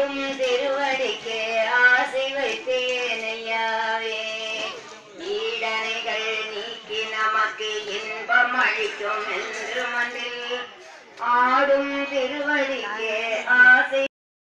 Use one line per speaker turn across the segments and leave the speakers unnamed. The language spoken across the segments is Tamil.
ஆடும் திருவடிக்கு ஆசை வைத்தேன் ஐயாவே ஈடனைகள் நீக்கி நமக்கு இன்பம் அளிக்கும் என்று மண்டில் ஆடும் திருவடிக்கு ஆசை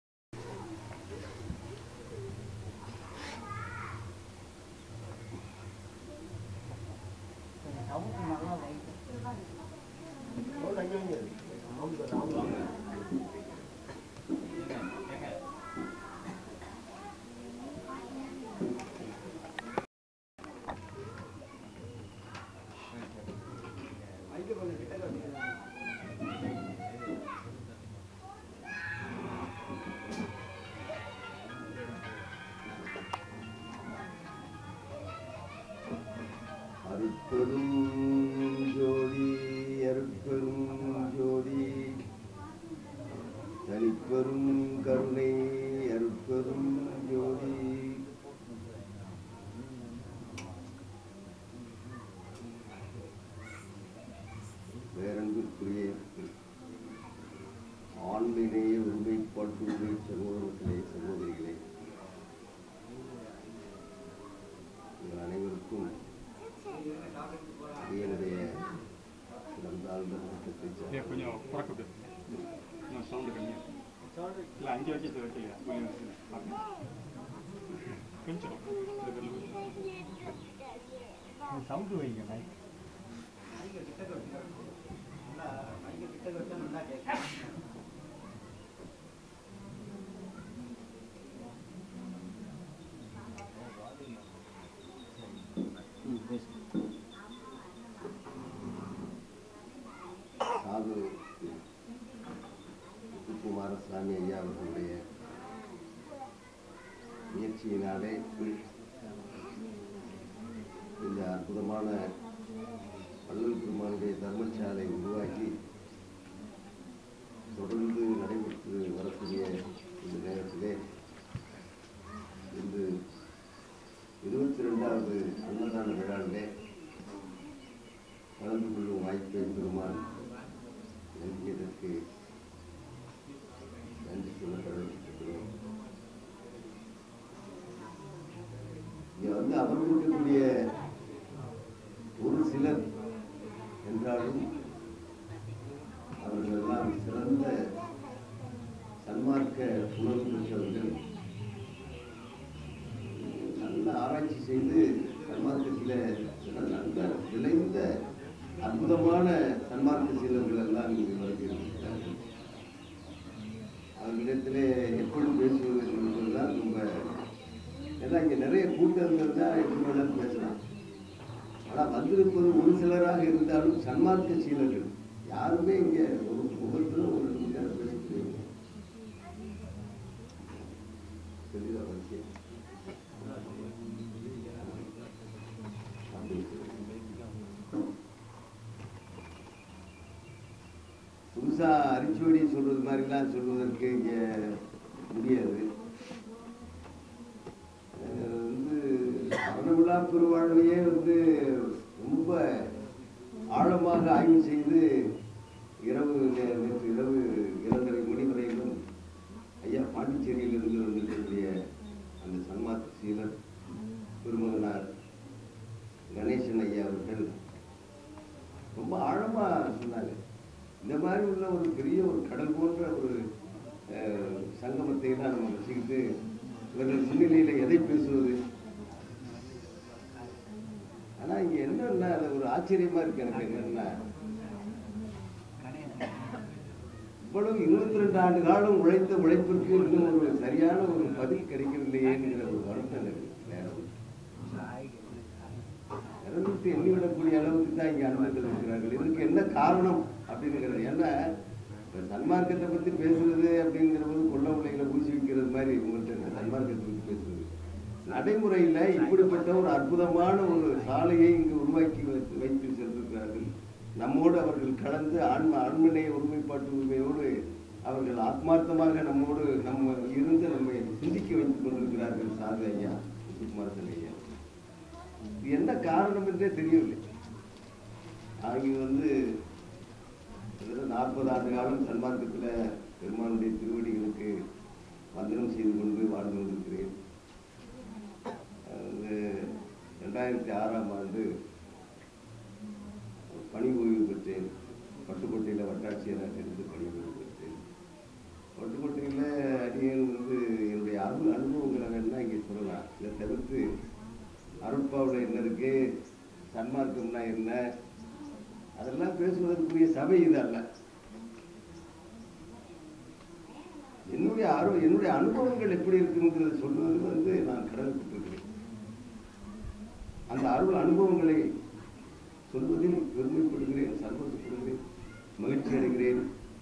அருட்பெரும் ஜோதி அருட்பெரும் ஜோதி தனிப்பெரும் கருணை அருட்பெரும் ஜோதி பேரன்பிற்குரிய ஆண்மையிலேயே ஒருமைப்பாட்டுடைய சகோதரர்களே சகோதரிகளே உங்கள் அனைவருக்கும் என்னுடைய சிறந்தாழ்ந்த வணக்கத்தை
இல்லையா கொஞ்சம் குறைக்க இன்னும் சவுண்டு கம்மியா இல்லை அஞ்சு வச்சு வைக்கலையா கொஞ்சம் பார்க்க கொஞ்சம் இந்த வெளில கொஞ்சம்.
சவுண்டு வைங்க மைக்
சாது குமாரசாமி ஐயா அவர்களுடைய முயற்சியினாலே இந்த அற்புதமான வள்ளல் பெருமானுடைய தர்மசாலை உருவாக்கி தொடர்ந்து நடைபெற்று வரக்கூடிய இந்த நேரத்திலே இன்று இருபத்தி ரெண்டாவது அன்னதான விழாவிலே கலந்து கொள்ளும் வாய்ப்பை பெருமான் நல்கியதற்கு நன்றி சொல்ல கடமைப்பட்டிருக்கிறோம் இங்க வந்து அமர்ந்திருக்கக்கூடிய ஒரு சிலர் என்றாலும் அவர்கள் எல்லாம் சிறந்த சன்மார்க்க உணர்வு பெற்றவர்கள் நல்ல ஆராய்ச்சி செய்து சன்மார்க்கத்தில் நல்ல விளைந்த அற்புதமான சன்மார்க்க சீலர்கள் எல்லாம் இங்கு வருகிறார்கள் அவர்களிடத்திலே எப்படி பேசுவது என்பதுதான் ரொம்ப ஏன்னா இங்கே நிறைய கூட்டங்கள் தான் எப்படி வேணாலும் பேசலாம் ஆனால் வந்திருப்பது ஒரு சிலராக இருந்தாலும் சன்மார்க்க சீலர்கள் யாருமே இங்கே ஒரு ஒவ்வொருத்தரும் ஒரு மணி நேரம் பேசக்கூடியவங்க தெரியுதா வரிசை புதுசா அரிச்சுவடி சொல்றது மாதிரிலாம் சொல்வதற்கு இங்க முடியாது அஹ் வந்து மரணமில்லா பெருவாழ்வையே வந்து ரொம்ப ஆழமாக ஆய்வு செய்து இரவு நே- நேற்று இரவு இரண்டரை மணி வரையிலும் ஐயா பாண்டிச்சேரியிலிருந்து வந்திருக்கக்கூடிய அந்த சன்மார்க்க சீலர் பெருமகனார் கணேசன் ஐயா அவர்கள் ரொம்ப ஆழமா சொன்னாங்க இந்த மாதிரி உள்ள ஒரு பெரிய ஒரு கடல் போன்ற ஒரு அஹ், சங்கமத்தை எல்லாம் நம்ம வச்சுக்கிட்டு இவர்கள் முன்னிலையில எதை பேசுவது ஆனா இங்க என்னன்னா அது ஒரு ஆச்சரியமா இருக்கு எனக்கு என்னன்னா இவ்வளவு இருபத்தி ரெண்டு ஆண்டு காலம் உழைத்த உழைப்பிற்கு இன்னும் ஒரு சரியான ஒரு பதில் கிடைக்கவில்லையேங்கிற ஒரு வருத்தம் இருக்கு வேற ஒண்ணும் இறந்துட்டு எண்ணிவிடக்கூடிய அளவுக்கு தான் இங்கே அனுமதிகள் இருக்கிறார்கள் இதுக்கு என்ன காரணம் அப்படிங்கிறது ஏன்னா இப்ப சன்மார்க்கத்தை பத்தி பேசுறது அப்படிங்கிற போது கொள்ள உலைகளை ஊசி வைக்கிறது மாதிரி உங்கள்கிட்ட இந்த சன்மார்க்கத்தை பத்தி பேசுறது நடைமுறையில இப்படிப்பட்ட ஒரு அற்புதமான ஒரு சாலையை இங்கு உருவாக்கி வைத்து வைத்து சென்றிருக்கிறார்கள் நம்மோடு அவர்கள் கலந்து ஆன்ம ஆண்மனைய ஒருமைப்பாட்டு உரிமையோடு அவர்கள் ஆத்மார்த்தமாக நம்மோடு நம்ம இருந்து நம்மை சிந்திக்க வைத்துக் கொண்டிருக்கிறார்கள் சாது ஐயா சுகுமாரசன் ஐயா இது என்ன காரணம் என்றே தெரியவில்லை அவங்க வந்து நாற்பது ஆண்டு காலம் சன்மார்க்கத்தில் பெருமானுடைய திருவடிகளுக்கு வந்தனம் ரெண்டாயிரத்தி ஆறாம் ஆண்டு பணி ஓய்வு பெற்றேன் பட்டுக்கோட்டையில் வட்டாட்சியராக இருந்து பணி ஓய்வு பெற்றேன் பட்டுக்கோட்டையில் அடியேன் வந்து என்னுடைய அருள் அனுபவங்களை வேணா இங்கே சொல்லலாம் இதை தவிர்த்து அருட்பாவில் என்ன இருக்கு சன்மார்க்கம்னா என்ன அதெல்லாம் பேசுவதற்குரிய சபை இது அல்ல என்னுடைய ஆர்வம் என்னுடைய அனுபவங்கள் எப்படி இருக்குங்கிறத சொல்வது வந்து நான் கடமைப்பட்டிருக்கிறேன் அந்த அருள் அனுபவங்களை சொல்வதில் பெருமைப்படுகிறேன் சந்தோஷப்படுகிறேன் மகிழ்ச்சி அடைகிறேன்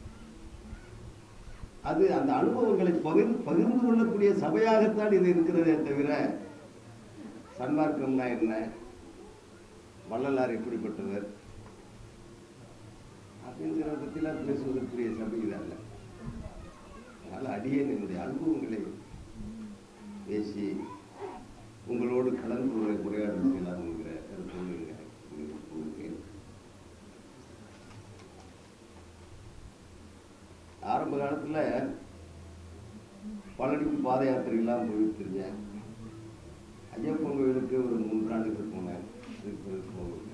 அது அந்த அனுபவங்களை பகிர்ந்து பகிர்ந்து கொள்ளக்கூடிய சபையாகத்தான் இது இருக்கிறதே தவிர சன்மார்க்கம்னா என்ன வள்ளலார் எப்படிப்பட்டவர் அப்படிங்கிறத பற்றிலாம் பேசுவதற்குரிய சபை இது அல்ல அதனால் அடியேன் என்னுடைய அனுபவங்களை பேசி உங்களோடு கலந்து உரை- உரையாடல் செய்யலாம்ங்கிற கருத்தோடு இங்க இங்க கூறுகிறேன். ஆரம்ப காலத்துல பழனிக்கு பாத யாத்திரையெல்லாம் போயிட்டு இருந்தேன் ஐயப்பன் கோயிலுக்கு ஒரு மூன்று ஆண்டுகள் போனேன் அதுக்கு பிறகு போகல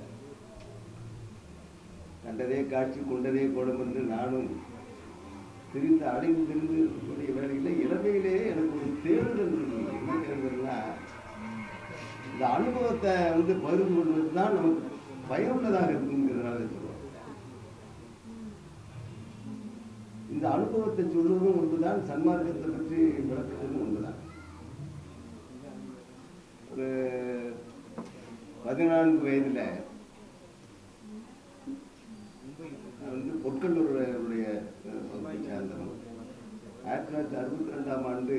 கண்டதே காட்சி கொண்டதே கோடம் என்று நானும் திரிந்து அடைந்து திரிந்து இருக்கக்கூடிய வேலையில் இளமையிலே எனக்கு ஒரு தேடுதல் இருந்தது என்ன தேடுதல்னா இந்த அனுபவத்தை வந்து பகிர்ந்து கொள்வது தான் நமக்கு பயனுள்ளதாக இருக்குங்கிறதுனால சொல்லுவோம் இந்த அனுபவத்தை சொல்வதும் ஒன்றுதான் சன்மார்க்கத்தை பற்றி விளக்குவதும் ஒன்றுதான் ஒரு பதினான்கு வயதுல நான் வந்து பொற்கல்லூருடைய வகுப்பை சேர்ந்தவன் ஆயிரத்தி தொள்ளாயிரத்தி அறுபத்தி ரெண்டாம் ஆண்டு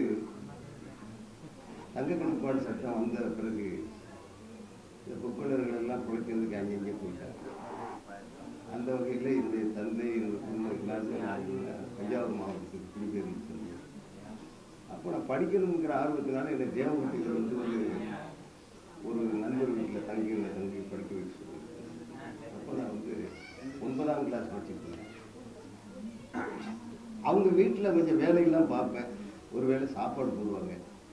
தங்க கட்டுப்பாடு சட்டம் வந்த பிறகு இந்த பொற்கொள்ளர்கள் எல்லாம் குறைக்கிறதுக்கு அங்கங்கே போயிட்டாங்க அந்த வகையில் என்னுடைய தந்தை என்னுடைய குடும்பம் எல்லாருமே தஞ்சாவூர் மாவட்டத்துக்கு குடிபெயர்ந்து சென்றோம் அப்போ நான் படிக்கணுங்கிற ஆர்வத்தினால என்னை தேவகோட்டையில் வந்து ஒரு ஒரு நண்பர் வீட்டில் தங்கி தங்கி படிக்க வைக்க சொல்லியிருக்கேன் அப்போ நான் வந்து ஒன்பதாம் கிளாஸ் படிச்சுட்டு இருந்தேன் அவங்க வீட்டில் கொஞ்சம் வேலையெல்லாம் பார்ப்பேன் ஒருவேளை சாப்பாடு போடுவாங்க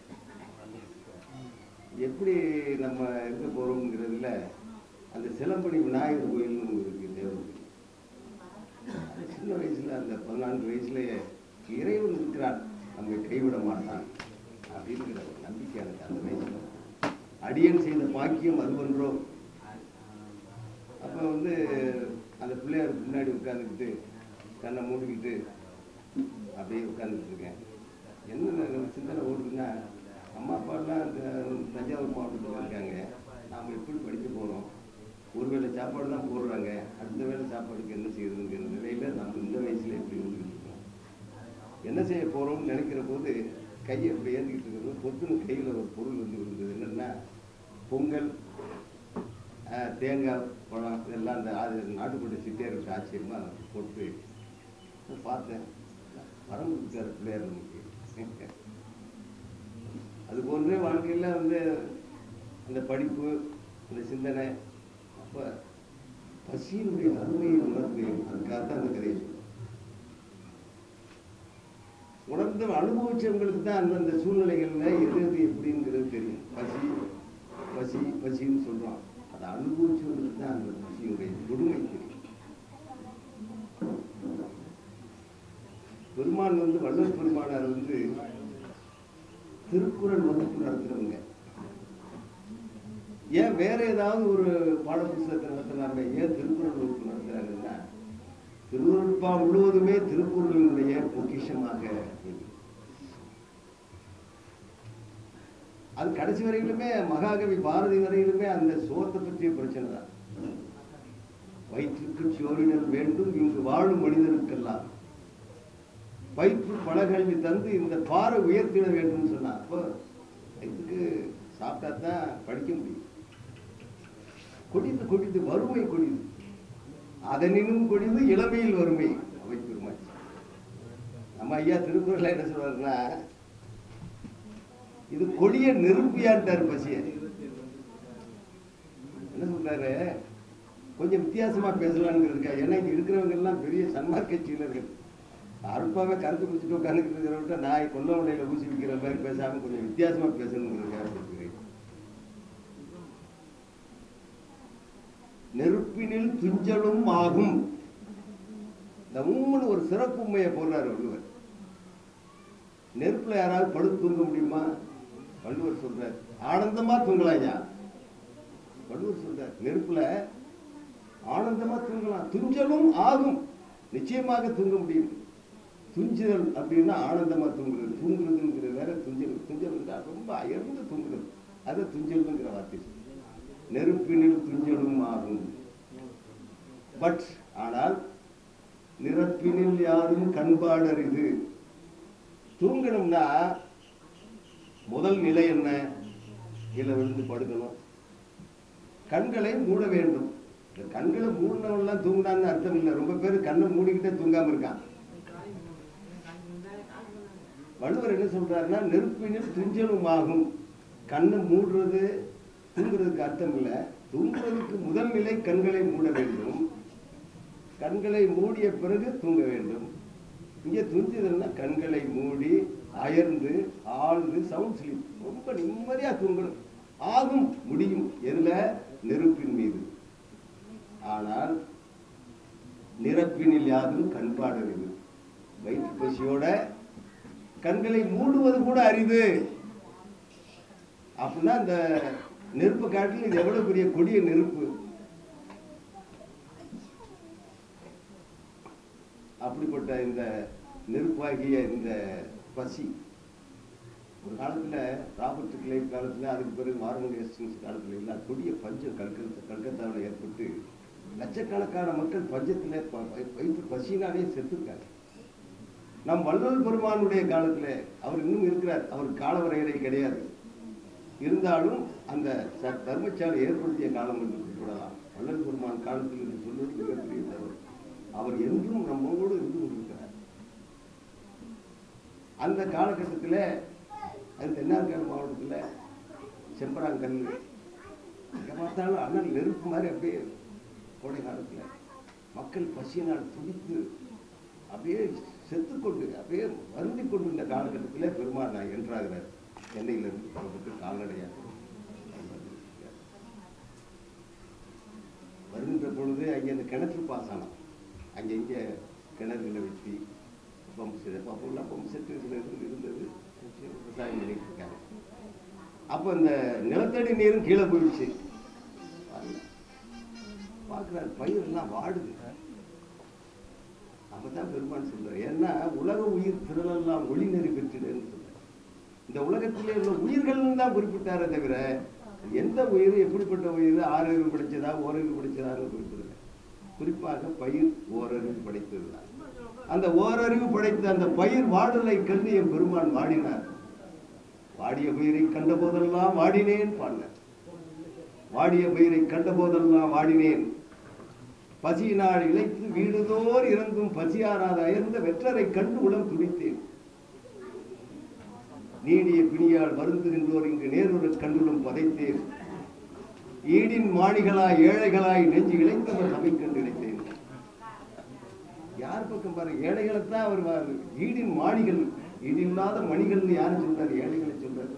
எப்படி நம்ம இருக்க போகிறோங்கிறதுல அந்த சிலம்படி விநாயகர் கோயில்னு ஒன்று இருக்கு தேவகோயில் அது சின்ன வயசுல அந்த பதினான்கு வயசுலயே இறைவன் இருக்கிறான் நம்மை கைவிட மாட்டான் அப்படிங்கிற ஒரு நம்பிக்கை எனக்கு அந்த வயசுல அடியன் செய்த பாக்கியம் அது ஒன்றோ அப்போ வந்து அந்த பிள்ளையார் பின்னாடி உட்காந்துக்கிட்டு கண்ணை மூடிக்கிட்டு அப்படியே உட்காந்துட்டு இருக்கேன் என்ன சிந்தனை ஓடுதுன்னா அம்மா அப்பாலாம் இந்த தஞ்சாவூர் மாவட்டத்தில் இருக்காங்க நாம் எப்படி படிக்க போகிறோம் ஒரு வேளை சாப்பாடு தான் போடுறாங்க அடுத்த வேளை சாப்பாடுக்கு என்ன செய்யறதுங்கிற நிலையில நம்ம இந்த வயசுல எப்படி வந்துக்கிட்டு இருக்கோம் என்ன செய்ய போறோம்னு நினைக்கிற போது கையை இப்படி ஏந்திக்கிட்டு இருக்கிறது பொத்துன்னு கையில் ஒரு பொருள் வந்து விழுந்தது என்னன்னா பொங்கல் ஆஹ், தேங்காய் பழம் இதெல்லாம் அந்த அது நாட்டுக்கோட்டை சிட்டியாருக்கு ஆச்சரியமா போட்டு நான் பார்த்தேன் வரம் கொடுத்தாரு பிள்ளையார் நமக்கு அது போன்றே வாழ்க்கையில் வந்து அந்த படிப்பு அந்த சிந்தனை அப்போ பசியினுடைய அருமையை உணர்ந்தேன் அதுக்காகத்தான் அந்த கதையை சொல்றேன். உணர்ந்து அனுபவிச்சவங்களுக்கு தான் அந்தந்த சூழ்நிலைகள்ல எது எது எப்படிங்கிறது தெரியும் பசி பசி பசின்னு சொல்றோம் அதை அனுபவிச்சவங்களுக்கு தான் அந்த பசியுடைய கொடுமை தெரியும் பெருமான் வந்து வள்ளல் பெருமானார் வந்து திருக்குறள் வகுப்பு நடத்துறவங்க ஏன் வேற ஏதாவது ஒரு பாடப்புஸ்தகத்தை நடத்துனாங்க ஏன் திருக்குறள் வகுப்பு நடத்துறாங்கன்னா திருவருட்பா முழுவதுமே திருக்குறளினுடைய பொக்கிஷமாக இருக்கு. அது கடைசி வரையிலுமே மகாகவி பாரதி வரையிலுமே அந்த சோத்தை பற்றிய பிரச்சனை தான் வயிற்றுக்கு சோறிடல் வேண்டும் இங்கு வாழும் மனிதருக்கெல்லாம் வயிற்று பழகல்வி தந்து இந்த பாறை உயர்த்திட வேண்டும் சொன்னா அப்போ வயிற்றுக்கு சாப்பிட்டா தான் படிக்க முடியும் கொடிது கொடிது வறுமை கொடிது அதனினும் கொடிது இளமையில் வறுமை அவை பெருமாச்சு நம்ம ஐயா திருக்குறள்ல என்ன சொல்றாருன்னா இது கொடிய நெருப்பியான்ட்டார் பசிய என்ன சொல்றாரு கொஞ்சம் வித்தியாசமா பேசலாம்ங்கிறதுக்கா ஏன்னா இங்க இருக்கிறவங்க எல்லாம் பெரிய சன்மார்க்க சீலர்கள் அருப்பாவே கருத்து குடிச்சிட்டு உட்காந்துக்கிட்டு இருக்கிறவங்க நாய் கொல்லவளையில ஊசி விற்கிற மாதிரி பேசாம கொஞ்சம் வித்தியாசமா பேசணுங்கிறதுக்காக பேசுகிறேன் நெருப்பினில் துஞ்சலும் ஆகும் இந்த மூணு ஒரு சிறப்பு உண்மையை போடுறாரு வள்ளுவர் நெருப்புல யாராவது படுத்து தூங்க முடியுமா வள்ளுவர் சொல்றார் ஆனந்தமா தூங்கலாம் ஐயா வள்ளுவர் சொல்றார் நெருப்புல ஆனந்தமா தூங்கலாம் துஞ்சலும் ஆகும் நிச்சயமாக தூங்க முடியும் துஞ்சுதல் அப்படின்னா ஆனந்தமா தூங்குறது தூங்குறதுங்கிறது வேற துஞ்சல் துஞ்சல்னா ரொம்ப அயர்ந்து தூங்குறது அதை துஞ்சல்ங்கிற வார்த்தை சொல்லுது. நெருப்பினில் துஞ்சலும் ஆகும் பட் ஆனால் நிரப்பினில் யாரும் கண்பாடறிது தூங்கணும்னா முதல் நிலை என்ன கீழே விழுந்து படுக்கணும் கண்களை மூட வேண்டும் இந்த கண்களை மூடினவன்லாம் தூங்கினான்னு அர்த்தம் இல்லை ரொம்ப பேர் கண்ணை மூடிக்கிட்டே தூங்காம இருக்கான் வள்ளுவர் என்ன சொல்றாருன்னா நெருப்பினில் துஞ்சலும் ஆகும் கண்ணை மூடுறது தூங்குறதுக்கு அர்த்தம் இல்லை தூங்குறதுக்கு முதல் நிலை கண்களை மூட வேண்டும் கண்களை மூடிய பிறகு தூங்க வேண்டும் இங்கே துஞ்சுதல்னா கண்களை மூடி அயர்ந்து ஆழ்ந்து சவுண்ட் ஸ்லீப் ரொம்ப நிம்மதியா தூங்கணும் ஆகும் முடியும் எதுல நெருப்பின் மீது ஆனால் நிரப்பினில் யாதும் கண்பாடறிது வயிற்று பசியோட கண்களை மூடுவது கூட அரிது அப்படின்னா இந்த நெருப்பு காட்டில் இது எவ்வளவு பெரிய கொடிய நெருப்பு அப்படிப்பட்ட இந்த நெருப்பாகிய இந்த பசி ஒரு காலத்துல ராபர்ட் கிளைவ் காலத்துல அதுக்கு பிறகு வாரங்கல் ஹேஸ்டிங்ஸ் காலத்துல எல்லாம் கொடிய பஞ்சம் கல்கத்தா கல்கத்தாவில் ஏற்பட்டு லட்சக்கணக்கான மக்கள் பஞ்சத்துல ப- வ- வயிற்று பசினாலே செத்துருக்காங்க நம் வள்ளல் பெருமானுடைய காலத்துல அவர் இன்னும் இருக்கிறார் அவர் காலவரையறை கிடையாது இருந்தாலும் அந்த ச- தர்மசாலை ஏற்படுத்திய காலம் என்று குறிப்பிடலாம் வள்ளல் பெருமான் காலத்தில் என்று சொல்வது மிகப்பெரிய தவறு அவர் என்றும் நம்மோடு இருந்து கொண்டிருக்கிறார் அந்த காலகட்டத்தில் அது தென்னார்காடு மாவட்டத்தில் செம்பராங்கல் எங்கே பார்த்தாலும் அண்ணல் நெருப்பு மாதிரி அப்படியே கோடை காலத்தில் மக்கள் பசியினால் துடித்து அப்படியே செத்துக்கொண்டு அப்படியே வருந்தி கொண்டு இந்த காலகட்டத்தில் பெருமாள் நான் என்றாகிறார் சென்னையிலிருந்து புறப்பட்டு கால்நடையாக வருகின்ற பொழுது அங்கே அந்த கிணற்று பாசனம் அங்கே இங்கே கிணறுகளை வெட்டி பம்பு செட் அப்போல்லாம் பம்பு செட்டு இருந்தது விவசாயம் பண்ணிட்டு இருக்காங்க அப்போ இந்த நிலத்தடி நீரும் கீழே போயிடுச்சு பார்க்குறாரு பயிரெல்லாம் வாடுது அப்பதான் பெருமான் சொல்றாரு ஏன்னா உலக உயிர் திரளெல்லாம் ஒளி நெறி பெற்றிடுன்னு சொல்றாரு இந்த உலகத்திலே உள்ள உயிர்கள் தான் குறிப்பிட்டாரே தவிர எந்த உயிர் எப்படிப்பட்ட உயிர் ஆறறிவு படிச்சதா ஓரறிவு படிச்சதான்னு குறிப்பிடல குறிப்பாக பயிர் ஓரறிவு படைத்ததுதான் அந்த ஓரறிவு படைத்த அந்த பயிர் வாடலை கண்டு என் பெருமான் வாடினார் வாடிய பயிரை கண்ட போதெல்லாம் வாடினேன் பாடினார் வாடிய பயிரை கண்ட போதெல்லாம் வாடினேன் பசியினால் இழைத்து வீடுதோர் இறந்தும் பசியாராத அயர்ந்த வெற்றரை கண்டு உளம் துடித்தேன் நீடிய பிணியால் வருந்துகின்றோர் இங்கு நேருற கண்டுளும் பதைத்தேன் ஈடின் மாணிகளாய் ஏழைகளாய் நெஞ்சு இழைத்தவர் சபை கண்டு இழைத்தேன் யார் பக்கம் பாரு ஏழைகளைத்தான் அவர் வா- ஈடின் மாணிகள் ஈடில்லாத மணிகள்னு யாரு சொல்றாரு ஏழைகளை சொல்றாரு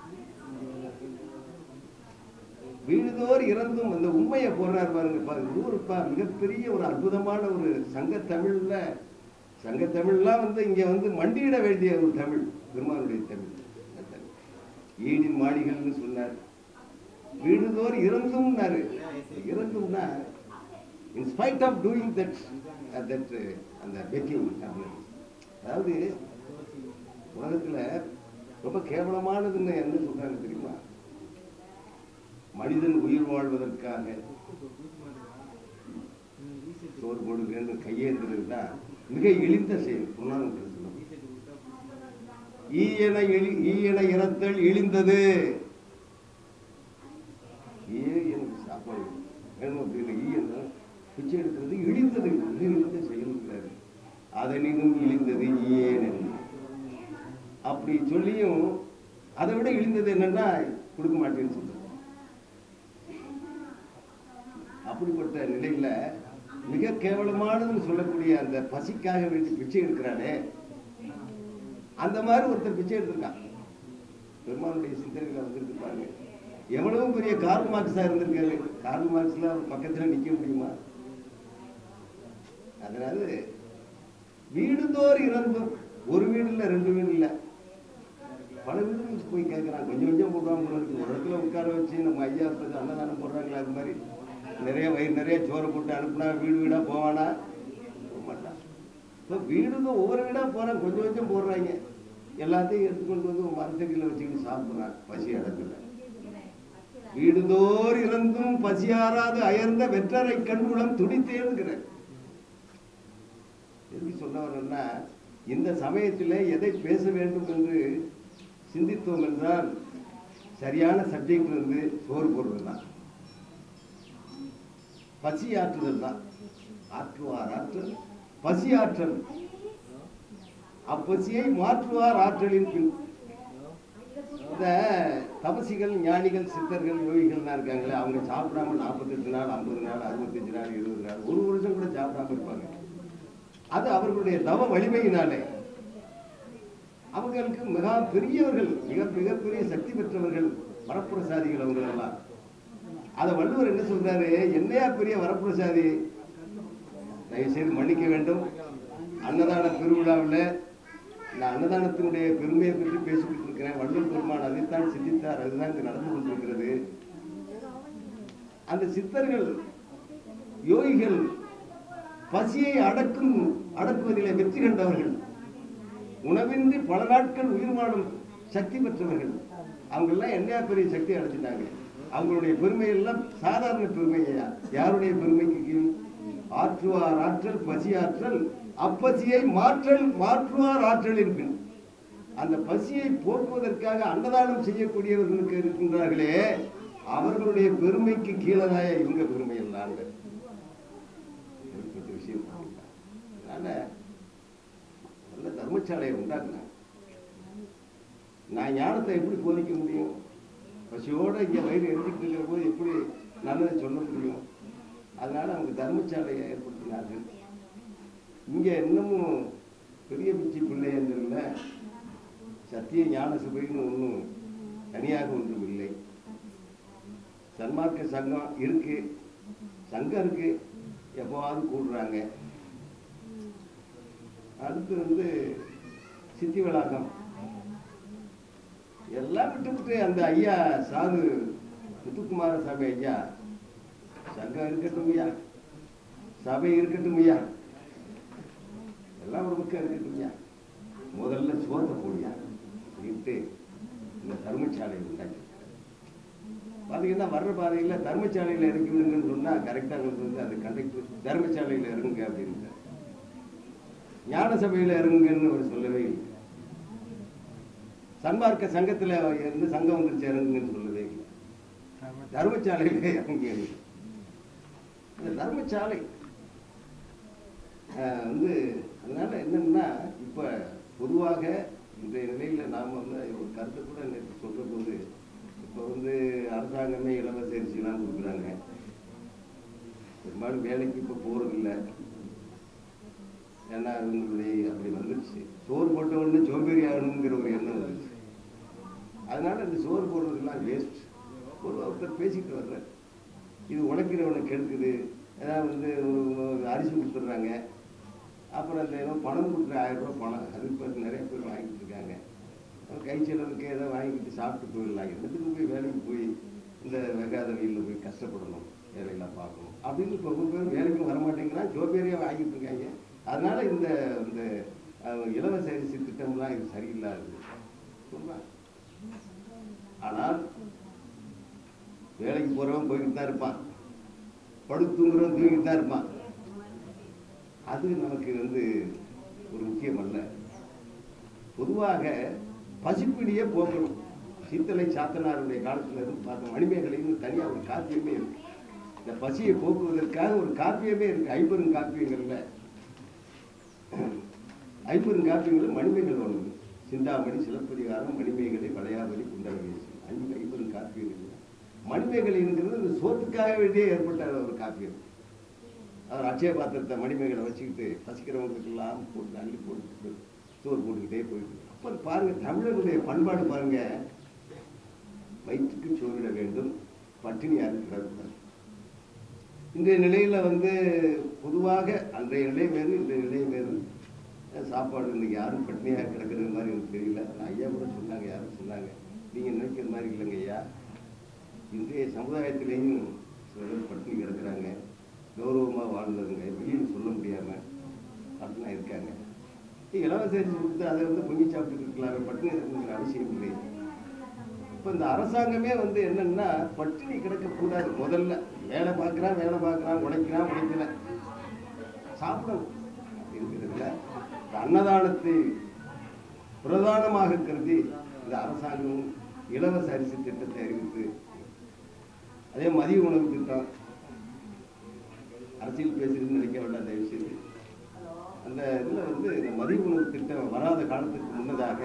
வீடுதோர் இறந்தும் அந்த உண்மையை போடுறாரு பாருங்க பா- இது ஒரு பா- மிகப்பெரிய ஒரு அற்புதமான ஒரு சங்க தமிழ்ல சங்க தமிழ்லாம் வந்து இங்க வந்து மண்டியிட வேண்டிய ஒரு தமிழ் பெருமானுடைய தமிழ் அந்த தமிழ். ஈடின் மாளிகள்னு சொன்னார் வீடுதோர் இறந்தும்னாரு இறந்தும்னா in spite of doing that that அந்த பெக்கிங் அதாவது உலகத்துல ரொம்ப கேவலமானதுன்னு என்ன சொல்றாங்க தெரியுமா மனிதன் உயிர் வாழ்வதற்காக சோறு போடுகிறது கையேந்துறது தான் மிக இழிந்த செயல் புண்ணாங்க ஈயன எளி ஈயன இறத்தல் இழிந்தது ஈய எனக்கு சாப்பாடு வேணும் அப்படின்னு ஈயன பிச்சை எடுக்கிறது இழிந்தது மிக இழிந்த செயல்கிறாரு அதனினும் இழிந்தது ஈயேன் என்று அப்படி சொல்லியும் அதை விட இழிந்தது என்னன்னா கொடுக்க மாட்டேன்னு சொல்றது அப்படிப்பட்ட நிலையில மிக கேவலமானதுன்னு சொல்லக்கூடிய அந்த பசிக்காக வேண்டி பிச்சை எடுக்கிறானே அந்த மாதிரி ஒருத்தர் பிச்சை எடுத்திருக்கான் பெருமானுடைய சிந்தனையில வந்திருக்கு பாருங்க எவ்வளவு பெரிய கார்ல் மார்க்ஸா இருந்திருக்காரு கார்ல் மார்க்ஸ்ல அவர் பக்கத்துல நிக்க முடியுமா அதனால வீடுதோர் இறந்தும் ஒரு வீடு இல்ல ரெண்டு வீடு இல்ல பல வீடுகளுக்கு போய் கேட்கறான் கொஞ்சம் கொஞ்சம் போடுவாங்க போல இருக்கு ஒரு இடத்துல உட்கார வச்சு நம்ம ஐயா இப்ப அன்னதானம் போடுறாங்களா அது மாதிரி நிறைய வயிறு நிறைய சோறை போட்டு அனுப்புனா வீடு வீடா போவானா போக மாட்டான் இப்போ வீடுங்க ஒவ்வொரு வீடா போறான் கொஞ்சம் கொஞ்சம் போடுறாங்க எல்லாத்தையும் எடுத்துக்கொண்டு வந்து மரத்தடியில் வச்சுக்கிட்டு சாப்பிட்றான் பசி அடக்கல வீடுதோர் இறந்தும் பசியாராது அயர்ந்த வெற்றரை கண்குளம் துடித்தேருங்கிற எதுக்கு சொல்ல வரேன்னா இந்த சமயத்தில் எதை பேச வேண்டும் என்று சிந்தித்தோம் என்றால் சரியான சப்ஜெக்ட் வந்து சோறு போடுறது தான் பசி ஆற்றுதல் தான் ஆற்றுவார் ஆற்றல் பசி ஆற்றல் அப்பசியை மாற்றுவார் ஆற்றலின் பின் இந்த தபசிகள் ஞானிகள் சித்தர்கள் யோகிகள்லாம் இருக்காங்களே அவங்க சாப்பிடாம நாற்பத்தெட்டு நாள் ஐம்பது நாள் அறுபத்தஞ்சு நாள் இருபது நாள் ஒரு வருஷம் கூட சாப்பிடாம இருப்பாங்க அது அவர்களுடைய தவ வலிமையினாலே அவங்களுக்கு மிக பெரியவர்கள் மிக மிகப்பெரிய சக்தி பெற்றவர்கள் வரப்பிரசாதிகள் அவங்க எல்லாம் அதை வள்ளுவர் என்ன சொல்றாரு என்னையா பெரிய வரப்பிரசாதி தயவு செய்து மன்னிக்க வேண்டும் அன்னதான பெருவிழாவில் நான் அன்னதானத்தினுடைய பெருமையை பற்றி பேசிக்கிட்டு இருக்கிறேன் வள்ளுவர் பெருமான் அதைத்தான் சிந்தித்தார் அதுதான் இங்கு நடந்து கொண்டிருக்கிறது அந்த சித்தர்கள் யோகிகள் பசியை அடக்கும் அடக்குவதிலே வெற்றி கண்டவர்கள் உணவின்றி பல நாட்கள் உயிர் வாழும் சக்தி பெற்றவர்கள் அவங்க எல்லாம் என்ன பெரிய சக்தி அடைச்சிட்டாங்க அவங்களுடைய பெருமை எல்லாம் சாதாரண பெருமையா யாருடைய பெருமைக்கு கீழ் ஆற்றுவார் ஆற்றல் பசி ஆற்றல் அப்பசியை மாற்றல் மாற்றுவார் ஆற்றலின் பின் அந்த பசியை போக்குவதற்காக அன்னதானம் செய்யக்கூடியவர்களுக்கு இருக்கின்றார்களே அவர்களுடைய பெருமைக்கு கீழதாய இவங்க பெருமை எல்லாம் இப்படிப்பட்ட விஷயம் அதனால நல்ல தர்மசாலையை உண்டாக்குனாங்க நான் ஞானத்தை எப்படி போதிக்க முடியும் பசியோட இங்கே வயிறு எரிஞ்சிட்டு இருக்கிற போது எப்படி நல்லதை சொல்ல முடியும் அதனால அவங்க தர்மசாலையை ஏற்படுத்தினார்கள் இங்கே இன்னமும் பெரிய பிச்சி பிள்ளையந்தில் சத்திய ஞான சபைன்னு ஒன்றும் தனியாக ஒன்றும் இல்லை சன்மார்க்க சங்கம் இருக்கு சங்கம் இருக்கு எப்போவாவது கூடுறாங்க அடுத்து வந்து சித்தி வளாகம் எல்லாம் விட்டுவிட்டு அந்த ஐயா சாது முத்துக்குமார சாமி ஐயா சங்கம் இருக்கட்டும் ஐயா சபை இருக்கட்டும் ஐயா எல்லாம் ஒரு பக்கம் இருக்கட்டும் ஐயா முதல்ல சோத்தை போடியா அப்படின்ட்டு இந்த தர்மசாலையை உண்டாக்கி பார்த்தீங்கன்னா வர்ற பாதையில் தர்மசாலையில் இறக்கி விடுங்கன்னு சொன்னால் கரெக்டாக வந்து அந்த கண்டக்டர் தர்மசாலையில் இறங்குங்க அப்படின்னு ஞான சபையில் இறங்குங்கன்னு அவர் சொல்லவே இல்லை சன்மார்க்க சங்கத்தில் இருந்து சங்கம் வந்துருச்சு இறங்குங்கன்னு சொல்லவே இல்லை தர்மசாலையில் இறங்கி இந்த தர்மசாலை ஆஹ், வந்து அதனால என்னன்னா இப்போ பொதுவாக இன்றைய நிலையில் நாம் வந்து ஒரு கருத்தை கூட நேற்று சொல்ற போது இப்போ வந்து அரசாங்கமே இலவச அரிசிலாம் கொடுக்குறாங்க பெரும்பாலும் வேலைக்கு இப்போ போகிறதில்ல ஏன்னா அவங்களுடைய அப்படி வந்துடுச்சு சோறு போட்ட உடனே சோம்பேறி ஆகணுங்கிற ஒரு எண்ணம் வந்துச்சு அதனால இந்த சோறு போடுறதெல்லாம் வேஸ்ட் ஒரு ஒருத்தர் பேசிக்கிட்டு வர்றார் இது உழைக்கிறவனை கெடுக்குது ஏதாவது வந்து ஒரு ஒரு அரிசி கொடுத்துட்றாங்க அப்புறம் அந்த ஏதோ பணம் கொடுக்குற ஆயிரம் ரூபாய் பணம் அது இப்போ நிறைய பேர் வாங்கிட்டு இருக்காங்க அப்புறம் கை செலவுக்கு ஏதோ வாங்கிட்டு சாப்பிட்டு போயிடலாம் இடத்துக்கு போய் வேலைக்கு போய் இந்த வெங்காத வெயிலில் போய் கஷ்டப்படணும் வேலையெல்லாம் பார்க்கணும் அப்படின்னு இப்போ ரொம்ப பேர் வேலைக்கும் வரமாட்டேங்கிறான் ஜோபேரியாக வாங்கிட்டு இருக்காங்க அதனால இந்த இந்த அஹ், இலவச அரிசி திட்டம்லாம் இது சரியில்லாது சொல்லுவாங்க ஆனால் வேலைக்கு போறவன் போய்கிட்டு தான் இருப்பான் படுத்து தூங்குறவன் தூங்கிட்டு தான் இருப்பான் அது நமக்கு வந்து ஒரு முக்கியம் அல்ல பொதுவாக பசிப்பிடியே போகணும் சீத்தலை சாத்தனாருடைய காலத்துல இருந்து பார்த்த மணிமேகலைன்னு தனியா ஒரு காப்பியமே இருக்கு இந்த பசியை போக்குவதற்காக ஒரு காப்பியமே இருக்கு ஐம்பெரும் காப்பியங்கள்ல ஐம்பெரும் காப்பியங்களும் மணிமேகலை ஒன்று சிந்தாமணி சிலப்பதிகாரம் மணிமேகலை வளையாபதி குண்டலவேசி அஞ்சு ஐம்பெரும் காப்பியங்கள் மணிமேகலைங்கிறது இந்த சோத்துக்காக வேண்டியே ஏற்பட்ட ஒரு காப்பியம் அவர் அட்சய பாத்திரத்தை மணிமேகலை வச்சுக்கிட்டு பசிக்கிறவங்களுக்கெல்லாம் போட்டு அள்ளி போட்டுக்கிட்டு சோறு போட்டுக்கிட்டே போயிட்டு அப்போ பாருங்க தமிழனுடைய பண்பாடு பாருங்க வயிற்றுக்கு சோறிட வேண்டும் பட்டினி யாரும் கிடக்கூடாது இன்றைய நிலையில வந்து பொதுவாக அன்றைய நிலை வேறு இன்றைய நிலை வேறு அஹ் சாப்பாடு இன்னைக்கு யாரும் பட்டினியாக கிடக்கிறது மாதிரி எனக்கு தெரியல ஆனா ஐயா கூட சொன்னாங்க யாரும் சொன்னாங்க நீங்க நினைக்கிற மாதிரி இல்லைங்க ஐயா இன்றைய சமுதாயத்திலேயும் சில பேர் பட்டினி கிடக்குறாங்க கௌரவமா வாழ்ந்ததுங்க வெளியில் சொல்ல முடியாம அப்படிலாம் இருக்காங்க நீ இலவச அரிசி கொடுத்து அதை வந்து பொங்கி சாப்பிட்டு இருக்கலாமே பட்டினி இருக்கணுங்கிற அவசியம் இல்லை இப்போ இந்த அரசாங்கமே வந்து என்னன்னா பட்டினி கிடக்கக்கூடாது முதல்ல வேலை பார்க்குறான் வேலை பார்க்குறான் உழைக்கிறான் உழைக்கல சாப்பிடணும் அப்படிங்கிறதுல இந்த அன்னதானத்தை பிரதானமாக கருதி இந்த அரசாங்கம் இலவச அரிசி திட்டத்தை அறிவித்து அதே மதிய உணவு திட்டம் அரசியல் பேசுறதுன்னு நினைக்க வேண்டாம் தயவு செய்து அந்த இதுல வந்து இந்த மதிய உணவு திட்டம் வராத காலத்துக்கு முன்னதாக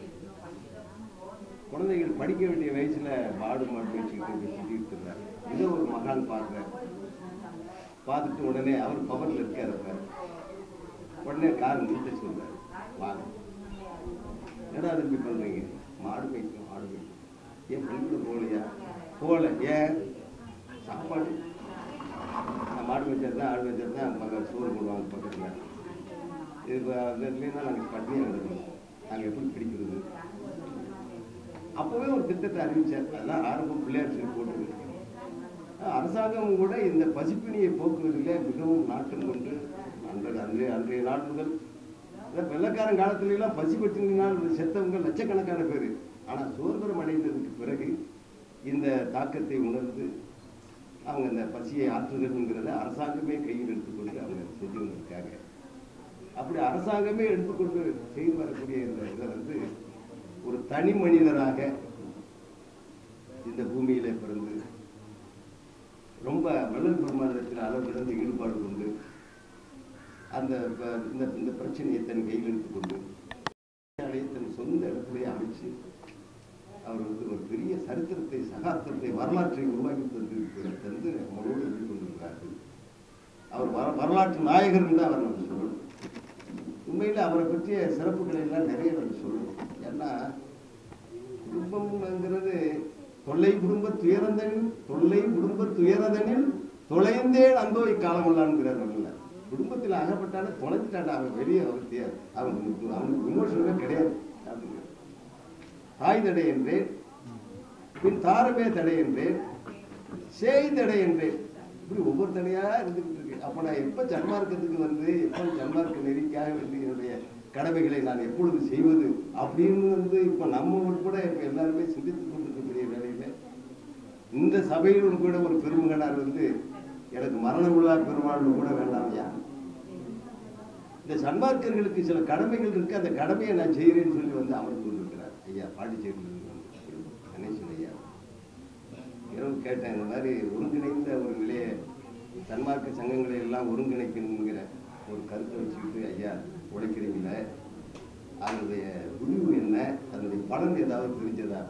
குழந்தைகள் படிக்க வேண்டிய வயசுல மாடு மாடு வச்சுக்கிட்டு இப்படி சுத்திட்டு இருந்தார் இதை ஒரு மகான் பார்க்கிறார் பார்த்துட்டு உடனே அவர் பவர்ல இருக்காரு அப்ப. உடனே கார் நிறுத்த சொல்றாரு வாங்க என்னடா அது இப்படி பண்றீங்க மாடு வைக்கும் மாடு வைக்கும் ஏன் பள்ளிக்கூடம் போகலையா போகல ஏன் சாப்பாடு நான் மாடு வச்சது தான் ஆடு வச்சது தான் மக சோறு போடுவாங்க பக்கத்தில் இது இப்போ அந்த இல்லைன்னா நாங்கள் பட்டினியாக கிடக்கணும் நாங்கள் எப்படி பிடிக்கிறது அப்போவே ஒரு திட்டத்தை அறிவிச்சார் அதான் ஆரம்பம் பிள்ளையார் சொல்லி போட்டது அஹ் அரசாங்கம் கூட இந்த பசிப்பினியை போக்குவதிலே மிகவும் நாட்டம் கொண்டு அன்றைய அன்றைய அன்றைய நாள் முதல் அதான் வெள்ளக்காரன் காலத்துல எல்லாம் பசி பட்டினால் செத்தவங்க லட்சக்கணக்கான பேர் ஆனா சுதந்திரம் அடைந்ததுக்கு பிறகு இந்த தாக்கத்தை உணர்ந்து அவங்க இந்த பசியை ஆற்றுதல்ங்கிறத அரசாங்கமே கையில் எடுத்துக்கொண்டு அவங்க செஞ்சு வந்திருக்காங்க அப்படி அரசாங்கமே எடுத்துக்கொண்டு செய்து வரக்கூடிய இந்த இதை வந்து ஒரு தனி மனிதராக இந்த பூமியிலே பிறந்து ரொம்ப வள்ளல் பெருமானத்தில் அளவு கிடந்து ஈடுபாடு கொண்டு அந்த ப- இந்த இந்த பிரச்சனையை தன் கையில் எடுத்துக்கொண்டு அதை தன் சொந்த இடத்திலே அமைச்சு அவர் வந்து ஒரு பெரிய சரித்திரத்தை சகாப்தத்தை வரலாற்றை உருவாக்கி தந்திருக்கிறார் தந்து நம்மளோடு வெளிக்கொண்டிருக்கிறார்கள் அவர் வர வரலாற்று நாயகர் தான் அவர் நம்ம சொல்லணும் உண்மையில் அவரை பற்றிய சிறப்புகளை எல்லாம் நிறைய நம்ம சொல்லணும் ஏன்னா குடும்பம்ங்கிறது தொல்லை குடும்ப துயரந்தனில் தொல்லை குடும்ப துயரதனில் தொலைந்தேன் அந்தோ இக்காலமுள்ளான்ங்கிறார் வரல குடும்பத்தில் அகப்பட்டாலும் தொலைஞ்சிட்டாண்டா அவன் வெளியே அவர்த்திய அவன் அவனுக்கு விமோசனமே கிடையாது அப்படிங்கிறார் தாய் தடை என்றேன் பின் தாரமே தடை என்றேன் சேய் தடை என்றேன் இப்படி ஒவ்வொரு தடையா இருந்துகிட்டு இருக்கு அப்ப நான் எப்ப சன்மார்க்கத்துக்கு வந்து எப்ப சன்மார்க்க நெறிக்காக வந்து என்னுடைய கடமைகளை நான் எப்பொழுது செய்வது அப்படின்னு வந்து இப்ப நம்ம உட்பட இப்ப எல்லாருமே சிந்தித்துக் கொண்டிருக்கக்கூடிய வேலையில இந்த சபையிலும் கூட ஒரு பெருமகனார் வந்து எனக்கு மரண விழா பெருமாள் கூட வேண்டாமையா இந்த சன்மார்க்கர்களுக்கு சில கடமைகள் இருக்கு அந்த கடமையை நான் செய்கிறேன்னு சொல்லி வந்து அமர்ந்து கொண்டிருக்கிறார் ஐயா பாண்டிச்சேரியில் வந்து கணேசன் ஐயா இரவு கேட்டேன் இந்த மாதிரி ஒருங்கிணைந்த ஒரு நிலையை சன்மார்க்க சங்கங்களை எல்லாம் ஒருங்கிணைக்கணுங்கிற ஒரு கருத்தை வச்சுக்கிட்டு ஐயா உழைக்கிறீங்களே அதனுடைய முடிவு என்ன அதனுடைய பலன் ஏதாவது தெரிஞ்சதா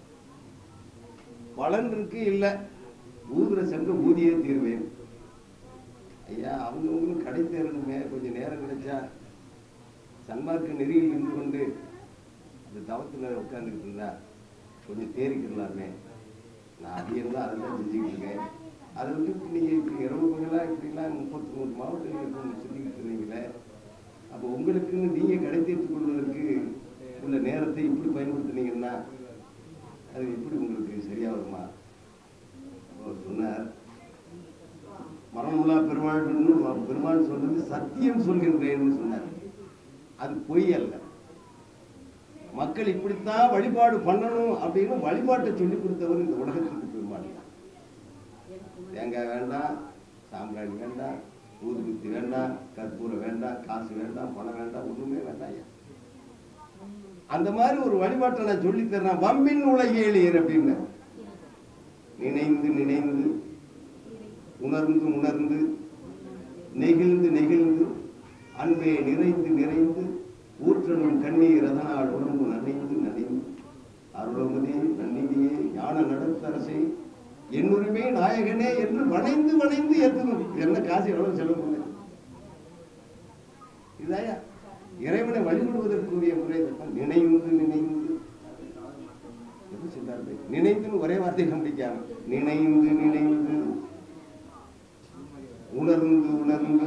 பலன் இருக்கு இல்ல ஊதுற சங்கம் ஊதியே தீர்வேன் ஐயா அவங்கவுங்களும் கடை தேரணுமே கொஞ்சம் நேரம் கிடைச்சா சன்மார்க்க நெறியில் இருந்து கொண்டு அந்த தவத்துல உட்கார்ந்துக்கிட்டு இருந்தா கொஞ்சம் தேறிக்கிடலாமே நான் அதிகம் தான் அதை தான் செஞ்சுக்கிட்டு இருக்கேன் அதை விட்டு நீங்க இப்படி இரவு பகலா இப்படிலாம் முப்பத்தி மூணு மாவட்டங்களுக்கு செஞ்சுக்கிட்டு இருந்தீங்களே அப்போ உங்களுக்குன்னு நீங்க கடை தீர்த்துக் கொள்வதற்கு உள்ள நேரத்தை இப்படி பயன்படுத்துனீங்கன்னா அது எப்படி உங்களுக்கு சரியா வருமா அவர் சொன்னார் மரணமுல்லா பெருமாள் பெருமாள் சொல்றது சத்தியம் சொல்கின்றேன்னு சொன்னார் அது பொய் அல்ல மக்கள் இப்படித்தான் வழிபாடு பண்ணணும் அப்படின்னு வழிபாட்டை சொல்லி கொடுத்தவர் இந்த உலகத்துக்கு பெருமாள் தான். தேங்காய் வேண்டாம் சாம்பிராணி வேண்டாம் ஊதுகுத்தி வேண்டாம் கற்பூரம் வேண்டாம் காசு வேண்டாம் பணம் வேண்டாம் ஒண்ணுமே வேண்டாம் ஐயா அந்த மாதிரி ஒரு வழிபாட்டை நான் சொல்லி தர்றேன் வம்பின் உலகேளியர் அப்படின்னு நினைந்து நினைந்து உணர்ந்து உணர்ந்து நெகிழ்ந்து நெகிழ்ந்து அன்பே நிறைந்து நிறைந்து ஊற்றணும் கண்ணீர் அதனால் உடம்பு நனைந்து நனைந்து அருளமுதே நன்னிதியே ஞான நடத்தரசே என்னுரிமை நாயகனே என்று வணைந்து வணைந்து ஏற்றணும் இது என்ன காசு எவ்வளவு செலவு பண்ண இதாயா இறைவனை வழிபடுவதற்குரிய முறை இதுதான். நினைந்து நினைந்து எப்படி சொல்றாரு நினைந்துன்னு ஒரே வார்த்தையில முடிக்காம நினைந்து நினைந்து உணர்ந்து உணர்ந்து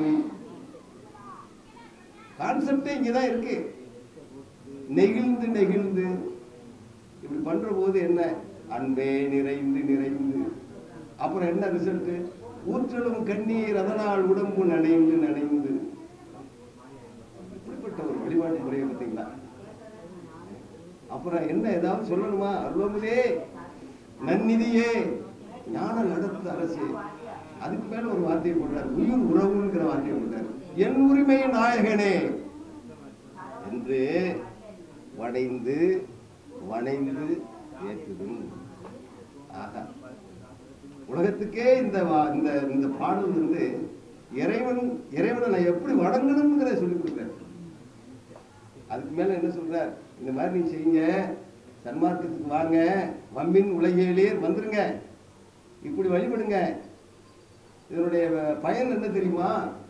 கான்செப்டே இங்கதான் இருக்கு நெகிழ்ந்து நெகிழ்ந்து இப்படி பண்ற போது என்ன அன்பே நிறைந்து நிறைந்து அப்புறம் என்ன ரிசல்ட் ஊற்றலும் கண்ணீர் அதனால் உடம்பு நனைந்து நனைந்து இப்படிப்பட்ட ஒரு வழிபாட்டு முறையை பார்த்தீங்களா அப்புறம் என்ன ஏதாவது சொல்லணுமா அருளமுதே நன்னிதியே ஞான நடத்து அரசு அதுக்கு மேல ஒரு வார்த்தையை போடுறார் உயிர் உறவுங்கிற வார்த்தையை போடுறார் என் உரிமை நாயகனே என்று வடைந்து வணைந்து ஏற்றுதும் ஆகா உலகத்துக்கே இந்த வா- இந்த இந்த பாடல் வந்து இறைவன் இறைவனை நான் எப்படி வணங்கணுங்கிறத சொல்லி கொடுக்குறாரு அதுக்கு மேல என்ன சொல்றார் இந்த மாதிரி நீ செய்யுங்க சன்மார்க்கத்துக்கு வாங்க வம்பின் உலகிலேயே வந்துருங்க இப்படி வழிபடுங்க இதனுடைய பயன் என்ன தெரியுமா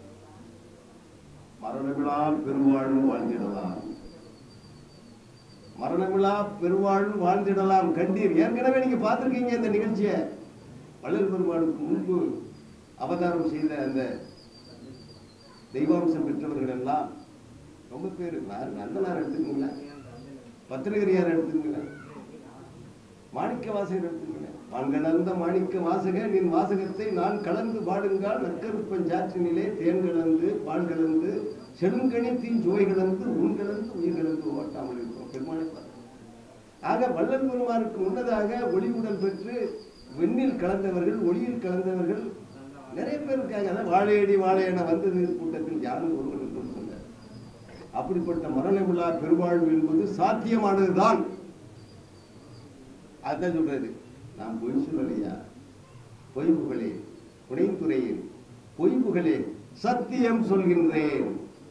மரணமிழா பெருவாழ்வு வாழ்ந்திடலாம் மரணமிழா பெருவாழ்வு வாழ்ந்திடலாம் கண்டீர் ஏற்கனவே நீங்க பார்த்திருக்கீங்க இந்த நிகழ்ச்சியை வள்ளல் பெருமாளுக்கு முன்பு அவதாரம் செய்த அந்த தெய்வாம்சம் பெற்றவர்கள் எல்லாம் ரொம்ப பேர் நந்தனார் எடுத்துக்கீங்களேன் பத்திரகிரியார் எடுத்துக்கீங்களேன் மாணிக்க வாசகர் எடுத்துக்கீங்களேன் வான்கலந்த மாணிக்க வாசக நின் வாசகத்தை நான் கலந்து பாடுங்கால் நற்கருப்பன் சாற்றினிலே தேன் கலந்து பால் கலந்து செழுங்கனி தீன் சுவை கலந்து உன் கலந்து உயிர் கலந்து ஓட்டாமல் இருக்கும் பெருமானை பாரு. ஆக வள்ளல் பெருமானுக்கு முன்னதாக ஒளி உடல் பெற்று வெண்ணில் கலந்தவர்கள் ஒளியில் கலந்தவர்கள் நிறைய பேர் இருக்காங்க அதான் வாழையடி வாழையென வந்தது கூட்டத்தில் யாரும் ஒருவர் என்று சொன்னார் அப்படிப்பட்ட மரணமில்லா பெருவாழ்வு என்பது சாத்தியமானதுதான் அதான் சொல்றது நான் பொய் சொல்லலையா பொய் புகழேன் புனைந்துரையேன் பொய் புகழேன் சத்தியம் சொல்கின்றேன்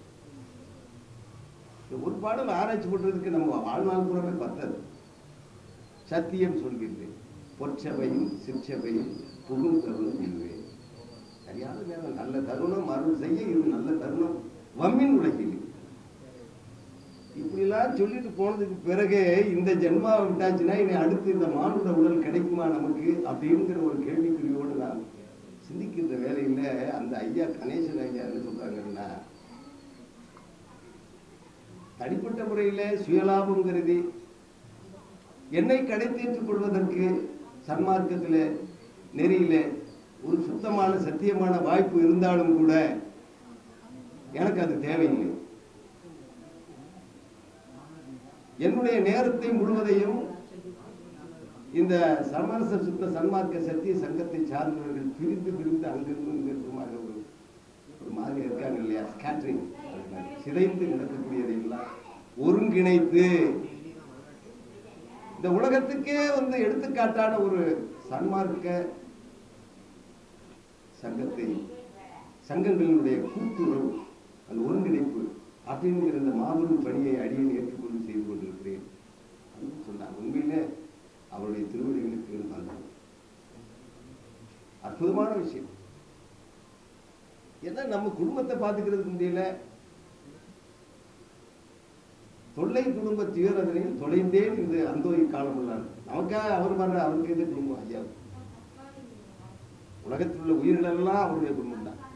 இந்த ஒரு பாடல் ஆராய்ச்சி பண்றதுக்கு நம்ம வாழ்நாள் புறமே பத்தது சத்தியம் சொல்கின்றேன் பொற்சபையும் சிற்சபையும் புகும் தருணம் இதுவே சரியான நேரம் நல்ல தருணம் அருள் செய்ய இது நல்ல தருணம் வம்மின் உலகில் இப்படிலாம் சொல்லிட்டு போனதுக்கு பிறகு இந்த ஜென்மாவை விட்டாச்சுன்னா இனி அடுத்து இந்த மானுட உடல் கிடைக்குமா நமக்கு அப்படிங்கிற ஒரு கேள்விக்குறியோடு நான் சிந்திக்கின்ற வேலையில அந்த ஐயா கணேசன் ஐயா என்ன சொல்றாங்கன்னா தனிப்பட்ட முறையில சுயலாபம் கருதி என்னை கடை தீர்த்துக் கொள்வதற்கு சன்மார்க்கத்துல நெறியில ஒரு சுத்தமான சத்தியமான வாய்ப்பு இருந்தாலும் கூட எனக்கு அது தேவையில்லை என்னுடைய நேரத்தை முழுவதையும் இந்த சமரச சுத்த சன்மார்க்க சத்திய சங்கத்தை சார்ந்தவர்கள் பிரிந்து பிரிந்து அங்கிருந்து இங்கிருந்துமாக ஒரு ஒரு மாதிரி இருக்காங்க இல்லையா ஸ்கேட்டரிங் சிதைந்து கிடக்கக்கூடியதை எல்லாம் ஒருங்கிணைத்து இந்த உலகத்துக்கே வந்து எடுத்துக்காட்டான ஒரு சன்மார்க்க சங்கத்தை சங்கங்களினுடைய கூட்டுறவு அந்த ஒருங்கிணைப்பு அப்படிங்கிற இந்த மாபெரும் பணியை அடியேன் ஏற்றுக்கொண்டு செய்து கொண்டிருக்கிறேன் அப்படின்னு சொன்னார் உண்மையிலே அவருடைய திருவடிகளுக்கு இருந்தாங்க அற்புதமான விஷயம் ஏன்னா நம்ம குடும்பத்தை பார்த்துக்கிறதுக்கு முடியல தொல்லை குடும்ப துயரதனில் தொலைந்தேன் இது அந்தோய் காலம் உள்ளார் நமக்காக அவர் வர்ற அவருக்கு எது குடும்பம் ஐயா உலகத்தில் உள்ள உயிர்கள் எல்லாம் அவருடைய குடும்பம் தான்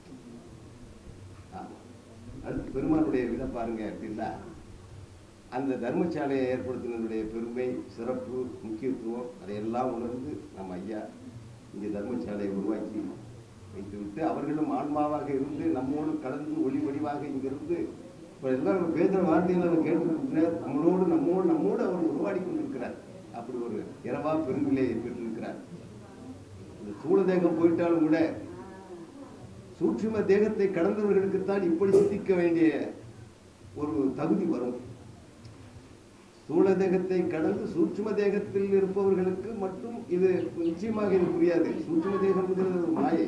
ஆமா. அடுத்து பெருமானுடைய இதை பாருங்க அப்படின்னா அந்த தர்மசாலையை ஏற்படுத்தினதுடைய பெருமை சிறப்பு முக்கியத்துவம் அதையெல்லாம் உணர்ந்து நம்ம ஐயா இங்கே தர்மசாலையை உருவாக்கி வைத்துவிட்டு அவர்களும் ஆன்மாவாக இருந்து நம்மோடு கலந்து ஒளி வடிவாக இங்கிருந்து இப்போ எல்லாம் நம்ம பேசுகிற வார்த்தைகளை அவர் கேட்டுருக்கிறார் நம்மளோடு நம்மோடு நம்மோடு அவர் உருவாடி கொண்டிருக்கிறார் அப்படி ஒரு இரவா பெருநிலையை பெற்றிருக்கிறார் இந்த சூழ தேகம் போயிட்டாலும் கூட சூட்சும தேகத்தை கடந்தவர்களுக்குத்தான் இப்படி சிந்திக்க வேண்டிய ஒரு தகுதி வரும் ஸ்தூல தேகத்தை கடந்து சூட்சும தேகத்தில் இருப்பவர்களுக்கு மட்டும் இது நிச்சயமாக இது புரியாது சூட்சும தேகம்ங்கிறது ஒரு மாயை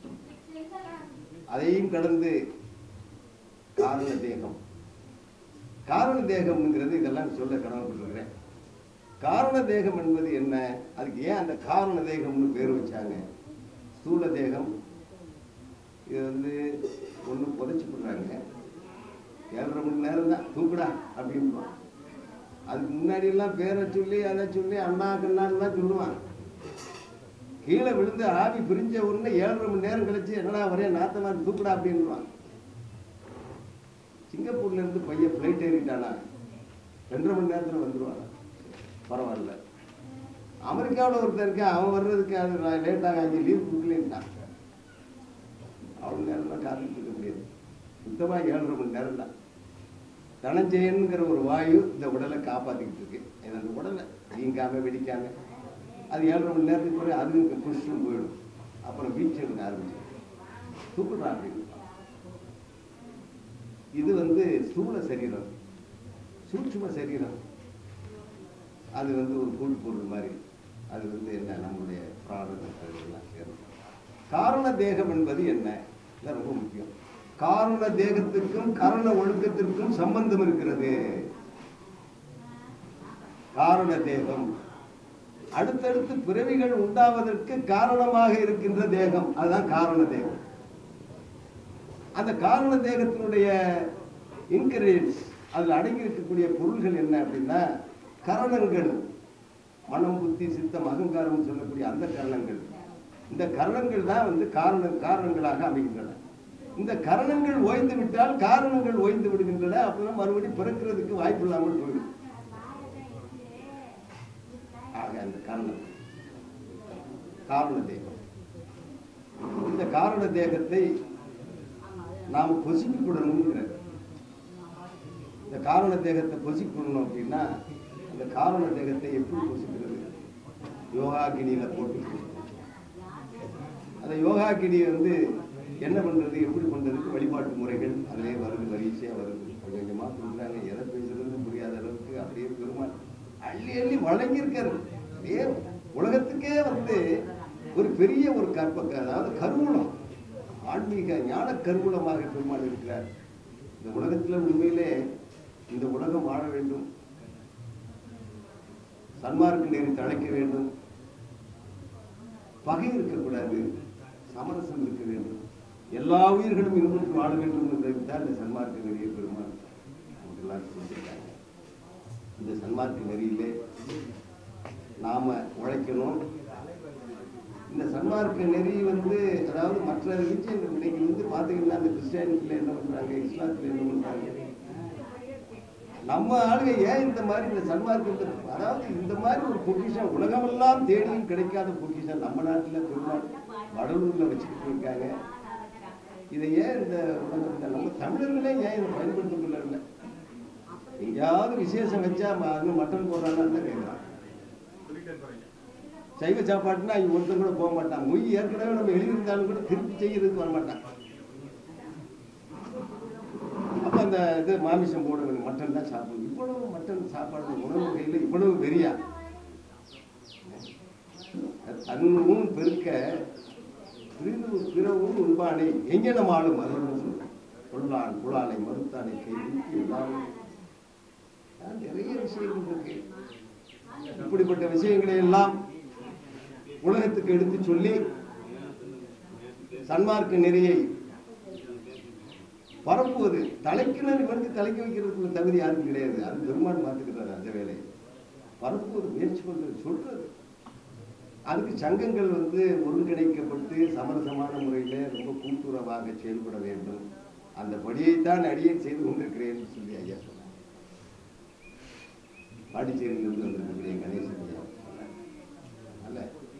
அதையும் கடந்து காரண தேகம் காரண தேகம்ங்கிறது இதெல்லாம் சொல்ல கடமைப்பட்டிருக்கிறேன் காரண தேகம் என்பது என்ன அதுக்கு ஏன் அந்த காரண தேகம்னு பேர் வச்சாங்க ஸ்தூல தேகம் இது வந்து ஒன்று புதைச்சி போடுறாங்க ஏழரை மணி நேரம் தான் தூக்குடா அப்படின்னு அதுக்கு முன்னாடி எல்லாம் பேரை சொல்லி அதை சொல்லி அண்ணா கண்ணான்னு தான் சொல்லுவான் கீழே விழுந்து ஆவி பிரிஞ்ச உடனே ஏழரை மணி நேரம் கழிச்சு என்னடா ஒரே நாத்தமா இருக்கு, தூக்குடா அப்படின்னுவான் சிங்கப்பூர்ல இருந்து பையன் ஃப்ளைட் ஏறிட்டானா ரெண்டரை மணி நேரத்துல வந்துருவானா பரவாயில்ல அமெரிக்காவில் ஒருத்தன் இருக்கேன் அவன் வர்றதுக்கு அது லேட்டாக அங்கே லீவ் கொடுக்கலன்ட்டான் அவ்வளோ நேரம்லாம் காத்துட்டு இருக்க முடியாது சுத்தமாக ஏழரை மணி நேரம் தான் தனஞ்சயன்கிற ஒரு வாயு இந்த உடலை காப்பாற்றிக்கிட்டு இருக்கு இது அந்த உடலை வீங்காம வெடிக்காம அது ஏழரை மணி நேரத்துக்கு பிறகு அதுவும் புஷ்டும் போயிடும் அப்புறம் பீச் எடுக்க ஆரம்பிச்சு தூக்குறா அப்படின்னு இது வந்து ஸ்தூல சரீரம் சூட்சும சரீரம் அது வந்து ஒரு கூழ் பொருள் மாதிரி அது வந்து என்ன நம்முடைய பிராணம் எல்லாம் சேரும் காரண தேகம் என்பது என்ன இதெல்லாம் ரொம்ப முக்கியம் காரண தேகத்துக்கும் கரண ஒழுக்கத்திற்கும் சம்பந்தம் இருக்கிறது காரண தேகம் அடுத்தடுத்து பிறவிகள் உண்டாவதற்கு காரணமாக இருக்கின்ற தேகம் அதுதான் காரண தேகம் அந்த காரண தேகத்தினுடைய இன்கிரீடியன்ஸ் அதில் அடங்கி இருக்கக்கூடிய பொருள்கள் என்ன அப்படின்னா கரணங்கள் மனம் புத்தி சித்தம் அகங்காரம் சொல்லக்கூடிய அந்த கரணங்கள் இந்த கரணங்கள் தான் வந்து காரண காரணங்களாக அமைகின்றன இந்த கரணங்கள் ஓய்ந்து விட்டால் காரணங்கள் ஓய்ந்து விடுகின்றன அப்புறம் மறுபடியும் பிறக்கிறதுக்கு வாய்ப்பு இல்லாமல் போயிடும் ஆக அந்த காரணம் காரண தேகம் இந்த காரண தேகத்தை நாம் பொசிக்கக்கூடணுங்கிற இந்த காரண தேகத்தை பொசிக்கணும் அப்படின்னா அந்த காரண தேகத்தை எப்படி பொசிக்கிறது யோகாகினியில போட்டு பொசிக்கணும். அந்த யோகாகினி வந்து என்ன பண்றது எப்படி பண்றதுக்கு வழிபாட்டு முறைகள் அதிலே வருது வரிசையா வருது கொஞ்சம் கொஞ்சமா சொல்றாங்க எதை பேசுறதுன்னு புரியாத அளவுக்கு அப்படியே பெருமாள் அள்ளி அள்ளி வழங்கியிருக்காரு அப்படியே உலகத்துக்கே வந்து ஒரு பெரிய ஒரு கற்ப அதாவது கருவூலம் ஆன்மீக ஞான கருவூலமாக பெருமாள் இருக்கிறார் இந்த உலகத்துல உண்மையிலே இந்த உலகம் வாழ வேண்டும் சன்மார்க்க நெறி தழைக்க வேண்டும் பகை இருக்கக்கூடாது சமரசம் இருக்க வேண்டும் எல்லா உயிர்களும் இன்புற்று வாழ வேண்டும் என்பதற்கு தான் இந்த சன்மார்க்க நெறியை பெருமாள் நமக்கு எல்லாம் செஞ்சிருக்காங்க இந்த சன்மார்க்க நெறியிலே நாம உழைக்கணும் இந்த சன்மார்க்க நெறி வந்து அதாவது மற்ற ரிலிஜியன் இன்னைக்கு வந்து பாத்தீங்கன்னா அந்த கிறிஸ்டியானிட்டில என்ன பண்றாங்க இஸ்லாத்துல என்ன பண்றாங்க நம்ம ஆளுங்க ஏன் இந்த மாதிரி இந்த சன்மார்க்கத்தை அதாவது இந்த மாதிரி ஒரு பொக்கிஷம் உலகமெல்லாம் தேடியும் கிடைக்காத பொக்கிஷம் நம்ம நாட்டுல பெருமாள் வடலூர்ல வச்சுக்கிட்டு இருக்காங்க இதை ஏன் இந்த உலகத்துல நம்ம தமிழர்களே ஏன் இதை பயன்படுத்த முடியல எங்கேயாவது விசேஷம் வச்சா ம- அது மட்டன் போடுறாங்கன்னு தான் கேட்குறான் சைவ சாப்பாட்டுனா இங்க ஒருத்தர் கூட போக மாட்டான் மொய் ஏற்கனவே நம்ம எழுதியிருந்தாலும் கூட திருப்பி செய்யறதுக்கு வர மாட்டான் அப்ப அந்த இது மாமிசம் போட வேணும் மட்டன் தான் சாப்பிடணும் இவ்வளவு மட்டன் சாப்பாடு உணவு வகையில் இவ்வளவு வெறியா தன்னும் பெருக்க பிரிவு பிறவும் உண்பானை எங்கென ஆளும் மறுபடியும் சொல்றேன் கொள்ளான் குழானை மறுத்தானை கை நீக்கி எல்லாரும் அஹ் நிறைய விஷயங்கள் இருக்கு இப்படிப்பட்ட விஷயங்களை எல்லாம் உலகத்துக்கு எடுத்து சொல்லி சன்மார்க்க நெறியை பரப்புவது தலைக்கிணறு இவனுக்கு தலைக்க வைக்கிறதுக்குள்ள தகுதி யாருக்கும் கிடையாது அது பெருமான் பார்த்துக்கிறாரு அந்த வேலையை பரப்புவது முயற்சி பண்றது சொல்றது அதுக்கு சங்கங்கள் வந்து ஒருங்கிணைக்கப்பட்டு சமரசமான முறையில ரொம்ப கூட்டுறவாக செயல்பட வேண்டும் அந்த படியைத்தான் அடியே செய்து கொண்டிருக்கிறேன் சொல்லி ஐயா சொன்னார் பாண்டிச்சேரியிலிருந்து வந்திருக்கக்கூடிய கணேசன் ஐயா சொன்னார். அல்ல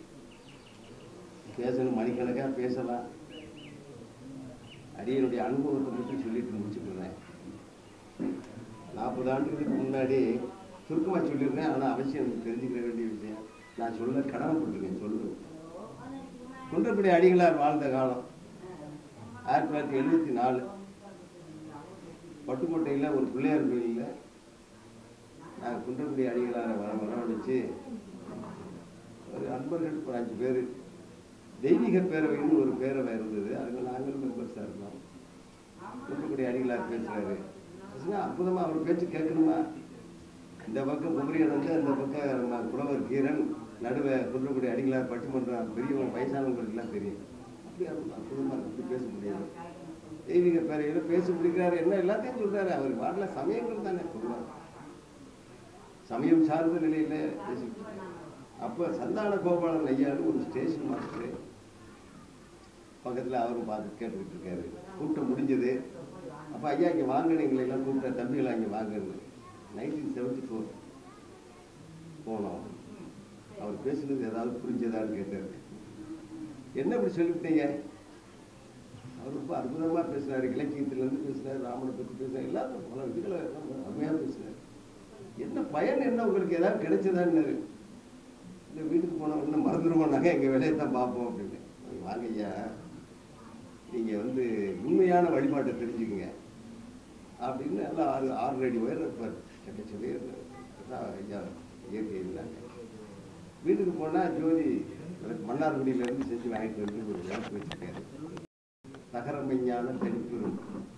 பேசணும் மணிக்கணக்கா பேசலாம் அடியனுடைய அனுபவத்தை மட்டும் சொல்லிட்டு முடிச்சுக்கிறேன் நாற்பது ஆண்டுகளுக்கு முன்னாடி சுருக்கமாக சொல்லியிருந்தேன் ஆனால் அவசியம் எனக்கு தெரிஞ்சுக்கிற வேண்டிய விஷயம் நான் சொல்ல கடமைப்பட்டிருக்கேன் சொல்லுவேன் குன்றக்குடி அடிகளார் வாழ்ந்த காலம் ஆயிரத்தி தொள்ளாயிரத்தி எழுபத்தி நாலு பட்டுக்கோட்டையில் ஒரு பிள்ளையார் கோயிலில் நாங்கள் குன்றக்குடி அடிகளாரை வர வரவழைச்சு ஒரு அன்பர்கள் ஒரு அஞ்சு பேர் தெய்வீக பேரவைன்னு ஒரு பேரவை இருந்தது அதில் நாங்களும் மெம்பர்ஸாக இருந்தோம் குன்றக்குடி அடிகளார் பேசுகிறாரு பேசுனா அற்புதமாக அவர் பேச்சு கேட்கணுமா இந்த பக்கம் குமரியன் வந்து அந்த பக்கம் நம்ம புலவர் கீரன் நடுவே குன்றக்குடி அடிகளார் பட்டிமன்றம் பெரியவங்க வயசானவங்களுக்குலாம் தெரியும் அப்படி அற்பு- அற்புதமா இருக்கு. அப்படி பேச முடியாது தெய்வீக பேரையில பேச முடிக்கிறாரு என்ன எல்லாத்தையும் சொல்றாரு அவர் பாடல சமயங்கள் தானே சொல்லுவார் சமயம் சார்ந்த நிலையில பேசிட்டு இருக்காங்க. அப்ப சந்தான கோபாலன் ஐயான்னு ஒரு ஸ்டேஷன் மாஸ்டர் பக்கத்துல அவரும் பார்த்து கேட்டுக்கிட்டு இருக்காரு கூட்டம் முடிஞ்சது அப்ப ஐயா இங்க வாங்கன்னு எங்களை எல்லாம் கூப்பிட்ட தம்பிகளா இங்க வாங்கன்னு நைன்டீன் செவன்டி ஃபோர் போனோம் அவர் பேசுனது ஏதாவது புரிஞ்சதான்னு கேட்டாரு என்ன இப்படி சொல்லிவிட்டீங்க அவர் ரொம்ப அற்புதமா பேசுனாரு இலக்கியத்துல இருந்து பேசுனாரு ராமனை பத்தி பேசுனாரு எல்லாரும் பல இதுகளை ரொம்ப அருமையா பேசுனாரு என்ன பயன் என்ன உங்களுக்கு ஏதாவது கிடைச்சதான்னு இல்லை வீட்டுக்கு போன உடனே மறந்துடுவோம்னாங்க எங்க வேலையை தான் பார்ப்போம் அப்படின்னு வாங்க ஐயா நீங்க வந்து உண்மையான வழிபாட்டை தெரிஞ்சுக்குங்க அப்படின்னு எல்லாம் ஆறு ஆறு அடி உயரம் இருப்பார் சட்ட சொல்லி அதான் ஐயா இயற்கை இருந்தாங்க வீட்டுக்கு போனா ஜோதி மன்னார்குடியில இருந்து செஞ்சு வாங்கிட்டு வந்து ஒரு விளக்கு வச்சிருக்காரு தகர மெஞ்ஞானம் தனிப்பெரும்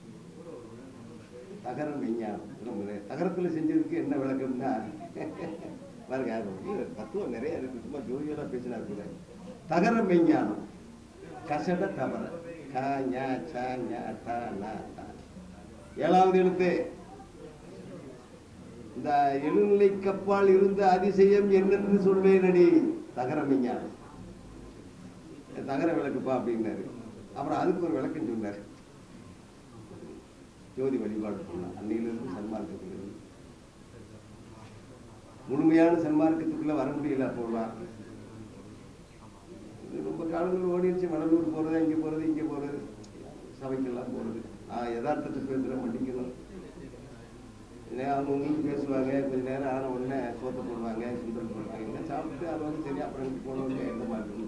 தகர மெஞ்ஞானம் நம்ம தகரத்துல செஞ்சதுக்கு என்ன விளக்கம்னா பாருங்க அது வந்து தத்துவம் நிறைய இருக்கு சும்மா ஜோதியெல்லாம் பேசினா கூட தகர மெஞ்ஞானம் கசட தவற க ஞ ச ஞ ட ந த ஏழாவது எழுத்து இந்த எழுநிலை கப்பால் இருந்த அதிசயம் என்னென்னு சொல்வேனடி தகர மெஞ்ஞானம் தகர விளக்குப்பா அப்படின்னாரு அப்புறம் அதுக்கு ஒரு விளக்கம் சொன்னார் ஜோதி வழிபாடு பண்ணலாம் அன்னையிலிருந்து சன்மார்க்கத்திலிருந்து முழுமையான சன்மார்க்கத்துக்குள்ள வர முடியல அப்போலாம் இது ரொம்ப காலங்கள் ஓடிடுச்சு வடலூர் போறது இங்க போறது இங்க போறது சபைக்கெல்லாம் போறது ஆஹ் யதார்த்தத்தை பேசுற மன்னிக்கணும் இல்லை அவங்க உங்களுக்கு பேசுவாங்க கொஞ்ச நேரம் ஆன உடனே சோத்தை போடுவாங்க சுண்டல் போடுவாங்க எல்லாம் சாப்பிட்டு அது வந்து சரி அப்புறம் இங்க போனவங்க எந்த மாதிரி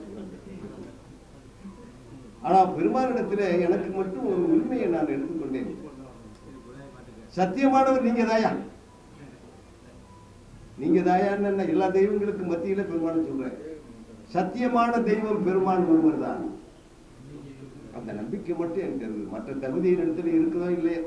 ஆனா பெருமானிடத்துல எனக்கு மட்டும் ஒரு உண்மையை நான் எடுத்துக்கொண்டேன் சத்தியமானவர் நீங்க தாயா நீங்க தாயான்னு என்ன எல்லா தெய்வங்களுக்கு மத்தியில பெருமான் சொல்றேன் சத்தியமான தெய்வம் பெருமான் ஒருவர் தான் அந்த நம்பிக்கை மட்டும் எனக்கு இருக்குது மற்ற தகுதியின் இடத்துல இருக்குதோ இல்லையோ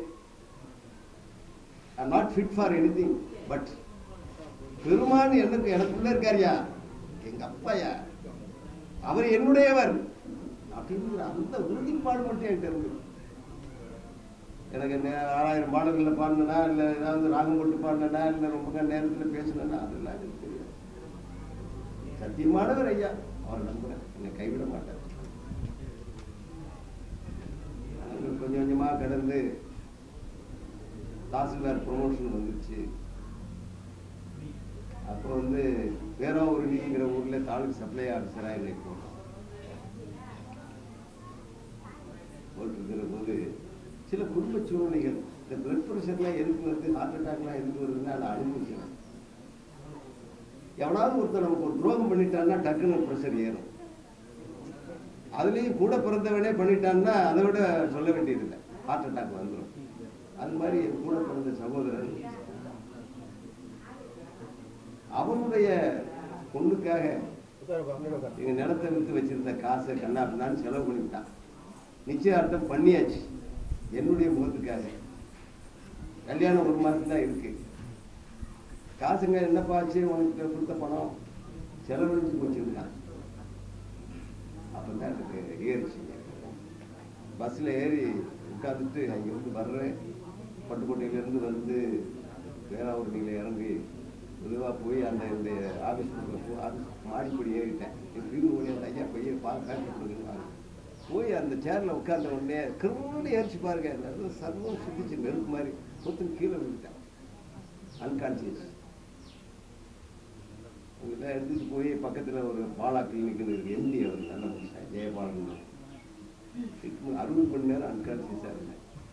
I not fit for anything but பெருமான் எனக்கு எனக்குள்ள இருக்காருயா எங்க அப்பாயா அவர் என்னுடையவர் அப்படிங்கிற அந்த உறுதிப்பாடு மட்டும் என்கிட்ட இருக்கு எனக்கு என்ன ஆறாயிரம் பாடல்களில் பாடினா இல்லை ஏதாவது ராகம் போட்டு பாடினா இல்லை ரொம்ப நேரத்தில் பேசினா அதெல்லாம் எனக்கு தெரியாது சத்தியமானவர் ஐயா அவர் நம்புறேன் என்னை கைவிட மாட்டார் நாங்கள் கொஞ்சம் கொஞ்சமாக கடந்து தாசில்தார் ப்ரொமோஷன் வந்துருச்சு அப்போ வந்து பேராவூரணிங்கிற ஊர்ல தாலுக்கு சப்ளை ஆஃபீஸராக என்னை போனோம் போட்டிருக்கிற போது சில குடும்ப சூழ்நிலைகள் இந்த பிளட் ப்ரெஷர்லாம் எதுக்கு வருது ஹார்ட் அட்டாக்லாம் எதுக்கு வருதுன்னு அதை அனுபவிக்கிறேன் எவனாவது ஒருத்தர் நமக்கு ஒரு துரோகம் பண்ணிட்டான்னா டக்குன்னு ப்ரெஷர் ஏறும் அதுலேயும் கூட பிறந்தவனே பண்ணிட்டான்னா அதை விட சொல்ல வேண்டியதில்லை ஹார்ட் அட்டாக் வந்துடும் அது மாதிரி என் கூட பிறந்த சகோதரன் அவனுடைய பொண்ணுக்காக எங்க நிலத்தை வித்து வச்சிருந்த காசை கண்ணாப்பினான்னு செலவு பண்ணிவிட்டான் நிச்சயார்த்தம் பண்ணியாச்சு என்னுடைய முகத்துக்காக கல்யாணம் ஒரு மாதம் தான் இருக்கு காசுங்க என்னப்பா ஆச்சு உனக்கு கொடுத்த பணம் செலவழிச்சு போச்சிருக்கான் அப்பதான் எனக்கு ஏறிச்சுங்க பஸ்ஸில் ஏறி உட்காந்துட்டு அங்கிருந்து வர்றேன் பட்டுக்கோட்டையிலேருந்து வந்து பேராவூரணியில் இறங்கி மெதுவாக போய் அந்த இந்த ஆஃபீஸ் போ ஆஃபீஸ் மாடிப்படி ஏறிட்டேன் எப்படின்னு ஓடி அந்த ஐயா பையன் பார்க்க கொடுங்க போய் அந்த சேரில் உட்கார்ந்த உடனே கிருன்னு ஏறிச்சு பாருங்க நல்ல சர்வம் சுத்திச்சு நெருப்பு மாதிரி மொத்தம் கீழே விழுந்துட்டேன் அன்கான்சியஸ் இதெல்லாம் எடுத்துட்டு போய் பக்கத்தில் ஒரு பாலா கிளினிக்னு இருக்கு எம்டி அவர் நல்ல மனுஷன் ஜெயபாலன் அறுபது மணி நேரம் அன்கான்சியஸாக இருந்தேன்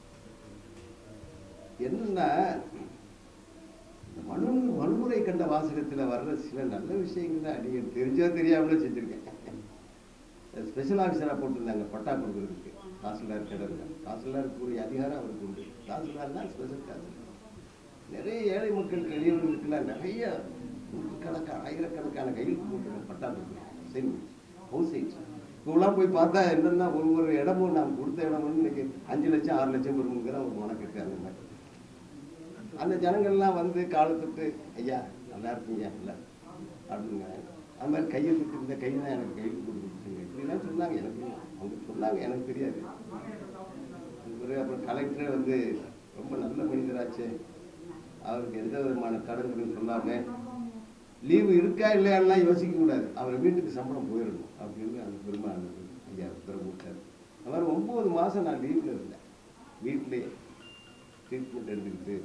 என்னன்னா இந்த மனு வன்முறை கண்ட வாசகத்துல வர்ற சில நல்ல விஷயங்களை நீங்க தெரிஞ்சோ தெரியாமலோ செஞ்சிருக்கேன் ஸ்பெஷல் ஆஃபீஸராக போட்டிருந்தாங்க பட்டா கொடுக்குறதுக்கு தாசில்தார் கிடங்க தாசில்தாருக்கு உரிய அதிகாரம் அவருக்கு உண்டு தாசில்தார் தான் ஸ்பெஷல் தாசில்தார் நிறைய ஏழை மக்களுக்கு எளியவர்களுக்கெல்லாம் நிறைய நூற்றுக்கணக்கான ஆயிரக்கணக்கான கையெழுத்து போட்டுருக்கேன் பட்டா கொடுக்குறேன் சரி ஹவுஸ் சைட்ஸ் இப்போலாம் போய் பார்த்தா என்னன்னா ஒரு ஒரு இடமும் நான் கொடுத்த இடம் வந்து இன்னைக்கு அஞ்சு லட்சம் ஆறு லட்சம் வருங்கிற ஒரு மனக்கட்டு அந்த மாதிரி அந்த ஜனங்கள்லாம் வந்து காலை தொட்டு ஐயா நல்லா இருக்கீங்க இல்லை அப்படிங்க அது மாதிரி கையை தொட்டு இந்த கை தான் எனக்கு கையில் கொடுத்துருச்சுங்க இப்படிலாம் சொன்னாங்க எனக்கு அவங்க சொன்னாங்க எனக்கு தெரியாது அது பிறகு அப்புறம் கலெக்டரே வந்து ரொம்ப நல்ல மனிதராச்சே அவருக்கு எந்த விதமான கடன்களும் சொல்லாம லீவு இருக்கா இல்லையான்லாம் யோசிக்க கூடாது அவர் வீட்டுக்கு சம்பளம் போயிடணும் அப்படின்னு அந்த பெருமாள் ஐயா உத்தரவு விட்டார் அது மாதிரி ஒன்பது மாசம் நான் லீவில் இருந்தேன் வீட்டிலேயே ட்ரீட்மெண்ட் எடுத்துக்கிட்டு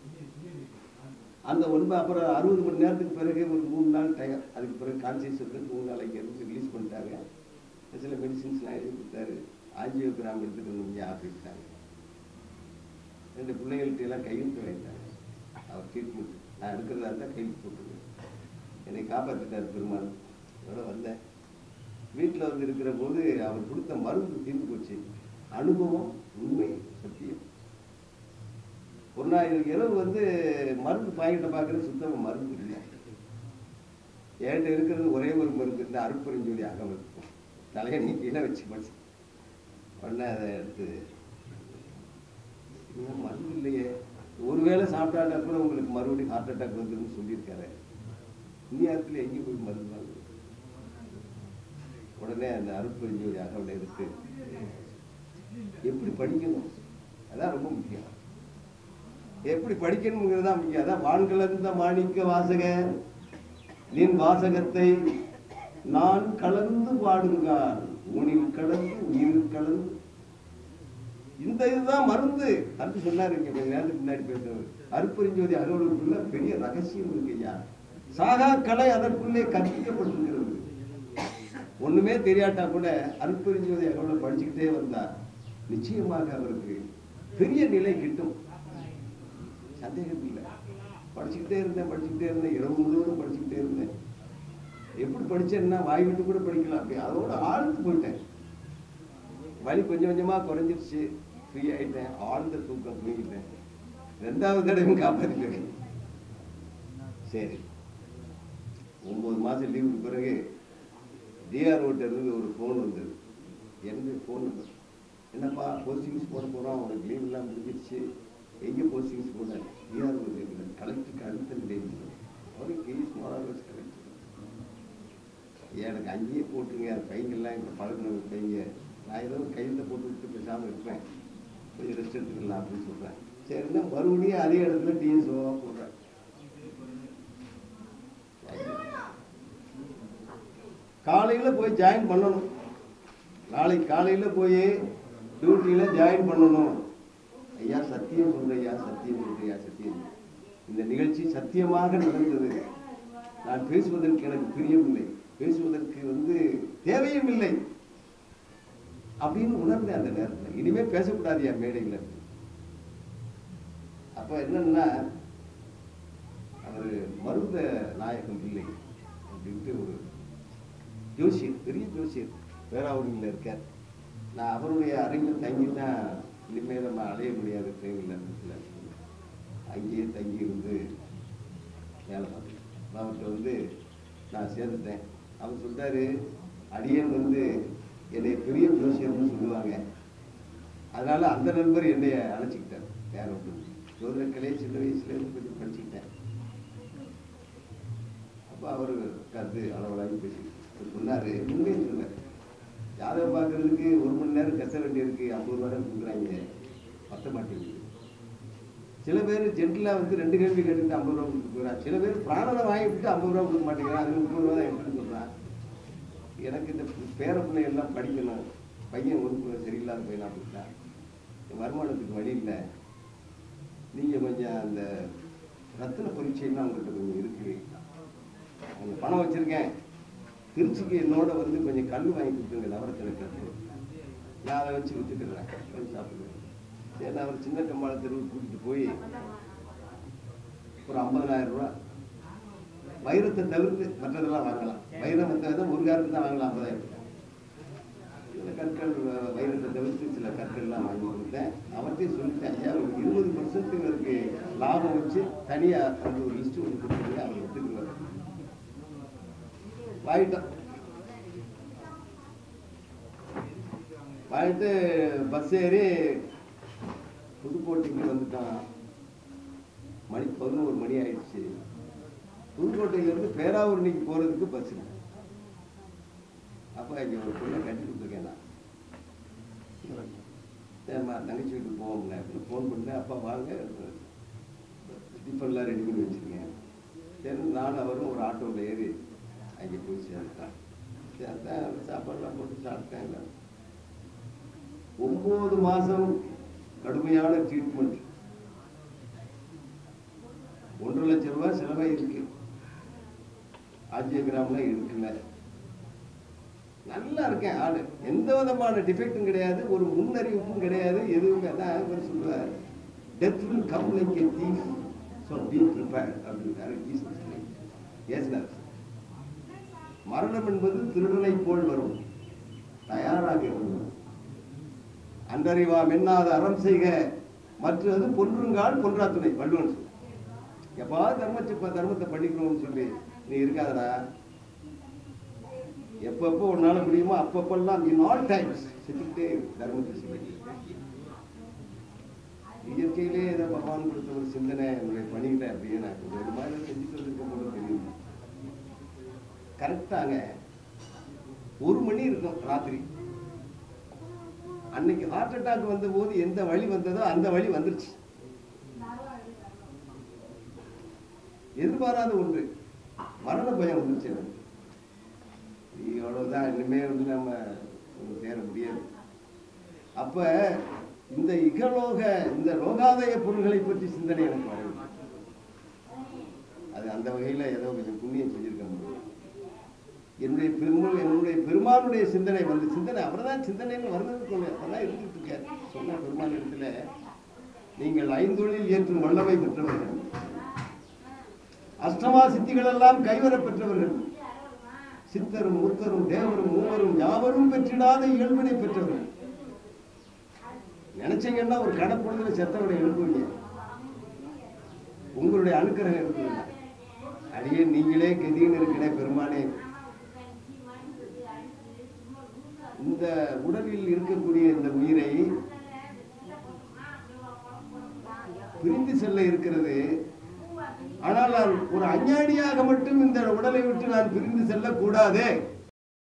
அந்த ஒன்பது அப்புறம் அறுபது மணி நேரத்துக்கு பிறகு ஒரு மூணு நாள் டயம் அதுக்கு பிறகு கான்சியஸ் வந்து மூணு நாள் இங்கே இருந்து ரிலீஸ் பண்ணிட்டாங்க சில மெடிசின்ஸ்லாம் எழுதி கொடுத்தாரு ஆஞ்சியோகிராம் எடுத்துக்கணும் அப்படின்ட்டாங்க ரெண்டு பிள்ளைகள்ட்ட எல்லாம் கையெழுத்து வாங்கிட்டாங்க அவர் ட்ரீட்மெண்ட் நான் எடுக்கிறதா இருந்தால் கையெழுத்து போட்டுருங்க என்னை காப்பாற்றிட்டார் பெருமாள் இதோட வந்தேன் வீட்டில் வந்து இருக்கிற போது அவர் கொடுத்த மருந்து தீர்ந்து போச்சு அனுபவம் உண்மை சத்தியம் ஒரு நாள் இரவு வந்து மருந்து பாக்கெட்டை பார்க்குறது சுத்தமாக மருந்து இல்லை என்கிட்ட இருக்கிறது ஒரே ஒரு மருந்து இந்த அருப்பரிஞ்சொலி அகவல் தலையணி கீழே வச்சு படிச்சு உடனே அதை எடுத்து இன்னும் மருந்து இல்லையே ஒருவேளை சாப்பிட்டாட்டா கூட உங்களுக்கு மறுபடியும் ஹார்ட் அட்டாக் வந்துருன்னு சொல்லியிருக்காரு இந்தியாத்துல எங்கே போய் மருந்து வாங்குறது உடனே அந்த அருட்பெருஞ்சோதி அகவலை எடுத்து எப்படி படிக்கணும் அதான் ரொம்ப முக்கியம் எப்படி படிக்கணுங்கிறது தான் முக்கியம் அதான் வான்கலந்த மாணிக்க வாசக நின் வாசகத்தை நான் கலந்து பாடுங்கான் ஊனில் கலந்து உயிரில் கலந்து இந்த இதுதான் மருந்து அப்படின்னு சொன்னாரு இங்க கொஞ்ச நேரத்துக்கு முன்னாடி பேசுறவர் அருப்பெருஞ்சோதி அலுவலகத்துக்குள்ள பெரிய ரகசியம் இருக்கு ஐயா சாகா கலை அதற்குள்ளே கற்பிக்கப்பட்டிருக்கிறது ஒண்ணுமே தெரியாட்டா கூட அருப்பெருஞ்சோதி அலுவலகம் படிச்சுக்கிட்டே வந்தா நிச்சயமாக அவருக்கு பெரிய நிலை கிட்டும் சந்தேகம் இல்லை படிச்சுக்கிட்டே இருந்தேன் படிச்சுக்கிட்டே இருந்தேன் இரவு முழுவதும் படிச்சுக்கிட்டே இருந்தேன் எப்படி படிச்சேன்னா வாய் விட்டு கூட படிக்கலாம் அப்படி அதோட ஆழ்ந்து போயிட்டேன் வலி கொஞ்சம் கொஞ்சமா குறைஞ்சிருச்சு ஃப்ரீ ஆயிட்டேன் ஆழ்ந்த தூக்கம் தூங்கிட்டேன் ரெண்டாவது தடவையும் காப்பாத்திட்டேன் சரி ஒன்பது மாசம் லீவுக்கு பிறகு டிஆர்ஓட்ட இருந்து ஒரு ஃபோன் வந்தது என்னுடைய ஃபோன் நம்பர் என்னப்பா போஸ்டிங்ஸ் போட போறோம் உனக்கு லீவ் எல்லாம் முடிஞ்சிருச்சு எங்கே போஸ்டிங்ஸ் போட டிஆர்ஓ கலெக்டருக்கு அடுத்த நிலையில் அவருக்கு கேஸ் மாறாக கலெக்டர் எனக்கு அங்கேயே போட்டுருங்க அந்த பையங்கள்லாம் இப்போ பழகின பையங்க நான் ஏதோ கையில் போட்டு விட்டு பேசாமல் இருப்பேன் கொஞ்சம் ரெஸ்ட் எடுத்துக்கலாம் அப்படின்னு சொல்கிறேன் சரின்னா மறுபடியும் அதே இடத்துல டிஎஸ்ஓவாக போடுறேன் காலையில் போய் ஜாயின் பண்ணணும் நாளைக்கு காலையில் போய் டியூட்டியில் ஜாயின் பண்ணணும் ஐயா சத்தியம் சொல்றையா சத்தியம் சொல்றையா சத்தியம் இந்த நிகழ்ச்சி சத்தியமாக நடந்தது நான் பேசுவதற்கு எனக்கு பிரியமில்லை பேசுவதற்கு வந்து தேவையும் இல்லை அப்படின்னு உணர்ந்தேன் அந்த நேரத்தில் இனிமே பேசக்கூடாது என் மேடையில் அப்ப என்னன்னா அவர் மருந்த நாயகம் இல்லை அப்படின்ட்டு ஒரு ஜோசியர் பெரிய ஜோசியர் பேராவூரில் இருக்கார் நான் அவருடைய அறையில் தங்கி தான் இனிமேல் நம்ம அலைய முடியாது ட்ரெயினில் அங்கேயே தங்கி இருந்து வேலை பார்த்தேன் அவர்கிட்ட வந்து நான் சேர்ந்துட்டேன் அவர் சொல்றாரு அடியன் வந்து என்னை பெரிய ஜோசியர்னு சொல்லுவாங்க அதனால அந்த நண்பர் என்னைய அழைச்சிக்கிட்டார் வேற ஒன்று ஜோதிடக்கலையை சின்ன வயசுலேருந்து கொஞ்சம் படிச்சுக்கிட்டேன் அப்போ அவர் கருத்து அளவலாகி பேசி சொன்னார் உண்மையும் சொன்னார் ஜாதகம் பார்க்கறதுக்கு ஒரு மணி நேரம் கத்த வேண்டியிருக்கு ஐம்பது ரூபா கொடுக்குறாங்க பத்த மாட்டேங்குது சில பேர் ஜென்டலாக வந்து ரெண்டு கேள்வி கேட்டுட்டு ஐம்பது ரூபா கொடுத்து போகிறான் சில பேர் பிராணனை வாங்கிட்டு ஐம்பது ரூபா கொடுக்க மாட்டேங்கிறான் அது முப்பது ரூபா தான் எப்படின்னு சொல்கிறான் எனக்கு இந்த பேர பிள்ளைகள்லாம் படிக்கணும் பையன் உறுப்பு சரியில்லாத பையனா அப்படின்னா வருமானத்துக்கு வழி இல்லை நீங்கள் கொஞ்சம் அந்த ரத்தின பரீட்சைலாம் உங்கள்கிட்ட கொஞ்சம் இருக்கு அவங்க பணம் வச்சுருக்கேன் திருச்சிக்கு என்னோட வந்து கொஞ்சம் கல் வாங்கி கொடுத்துருங்க நவரத்தின கல் நான் அதை வச்சு வித்துக்கிறேன் கொஞ்சம் சாப்பிடுவேன் சரி நான் ஒரு சின்ன கம்மாள தெருவுக்கு கூட்டிட்டு போய் ஒரு ஐம்பதனாயிரம் ரூபா வைரத்தை தவிர்த்து மற்றதெல்லாம் வாங்கலாம் வைரம் வந்து ஒரு காரத்துக்கு தான் வாங்கலாம் ஐம்பதாயிரம் சில கற்கள் வ- வைரத்தை தவிர்த்து சில கற்கள்லாம் வாங்கி கொடுத்தேன் அவர்கிட்டயும் சொல்லிட்டேன் ஐயா ஒரு இருபது பர்சன்ட் இவருக்கு லாபம் வச்சு தனியா அந்த ஒரு லிஸ்ட் ஒன்று கொடுத்துருங்க அவர் எடுத்துக்குவார் வாங்கிட்டோம் வாங்கிட்டு பஸ் ஏறி புதுக்கோட்டைக்கு வந்துட்டான் மணி பதினோரு மணி ஆயிடுச்சு புதுக்கோட்டையிலேருந்து பேராவூரணிக்கு போகிறதுக்கு பஸ் இல்லை அப்போ இங்கே ஒரு பொண்ணை கட்டி கொடுத்துருக்கேன் நான் சரிம்மா தங்கச்சி வீட்டுக்கு போவோம்ல அப்படின்னு ஃபோன் பண்ணேன் அப்பா வாங்க டிஃபன்லாம் ரெடி பண்ணி வச்சுருங்க சரி நான் அவரும் ஒரு ஆட்டோவில் ஏறி அங்கே போய் சேர்ந்தேன் சேர்த்தேன் சாப்பாடுலாம் போட்டு சாப்பிட்டேன் எல்லாம் ஒம்பது மாதம் கடுமையான ட்ரீட்மெண்ட் ஒன்றரை லட்சம் ரூபாய் செலவாக இருக்கு ஆஞ்சியோகிராம்லாம் எடுக்கல நல்லா இருக்கேன் ஆளு எந்த விதமான டிஃபெக்டும் கிடையாது ஒரு முன்னறிவிப்பும் கிடையாது எதுவுமே அதான் இவர் சொல்றார் death will come like a thief so be prepared அப்படின்றாரு ஜீசஸ் ஏசுனார் மரணம் என்பது திருடனை போல் வரும் தயாராக இருக்கும் அன்றறிவா மென்னாத அறம் செய்க மற்றது பொன்றுங்கால் பொன்றா துணை வள்ளுவன் சொல் எப்பா தர்மத்தை இப்ப தர்மத்தை படிக்கணும்னு சொல்லி நீ இருக்காதடா எப்பப்போ உன்னால முடியுமோ அப்பப்பெல்லாம் இன் ஆல் டைம்ஸ் செஞ்சுக்கிட்டே இரு, தர்மத்தை செய்ய இயற்கையிலே ஏதோ பகவான் கொடுத்த ஒரு சிந்தனை என்னுடைய பணியில அப்படியே நான் கொஞ்சம் ஒரு மாதிரி செஞ்சுட்டு இருக்கும் போது தெரியும் கரெக்டாங்க ஒரு மணி இருக்கும் ராத்திரி அன்னைக்கு ஹார்ட் அட்டாக் வந்த போது எந்த வழி வந்ததோ அந்த வழி வந்துருச்சு எதிர்பாராத ஒன்று மரண பயம் வந்துருச்சு எனக்கு இவ்வளவுதான் இனிமே வந்து நம்ம ஒண்ணும் சேர முடியாது அப்ப இந்த இகலோக இந்த லோகாதய பொருள்களை பற்றி சிந்தனை எனக்கு வரவில்லை அது அந்த வகையில ஏதோ கொஞ்சம் புண்ணியம் செஞ்சிருக்க முடியும் என்னுடைய பெருமா என்னுடைய பெருமானுடைய சிந்தனை வந்து சிந்தனை அவர்தான் சிந்தனைன்னு வர்றதுக்கு ஒண்ணு அப்பதான் இருந்துட்டு இருக்காரு சொன்ன பெருமான் இடத்துல நீங்கள் ஐந்தொழில் ஏற்றும் வல்லமை பெற்றவர்கள் அஷ்டமா சித்திகள் எல்லாம் கைவரப் பெற்றவர்கள் சித்தரும் முத்தரும் தேவரும் மூவரும் யாவரும் பெற்றிடாத இயல்பினை பெற்றவர்கள் நினைச்சீங்கன்னா ஒரு கடப்பொழுதுல செத்தவனை எழுப்புவீங்க உங்களுடைய அனுக்கிரகம் இருக்குதுல்ல அடியே நீங்களே கதின்னு இருக்கிறே பெருமானே இந்த உடலில் இருக்கக்கூடிய இந்த உயிரை பிரிந்து செல்ல இருக்கிறது ஆனால் நான் ஒரு அஞ்ஞானியாக மட்டும் இந்த உடலை விட்டு நான் பிரிந்து செல்லக்கூடாதே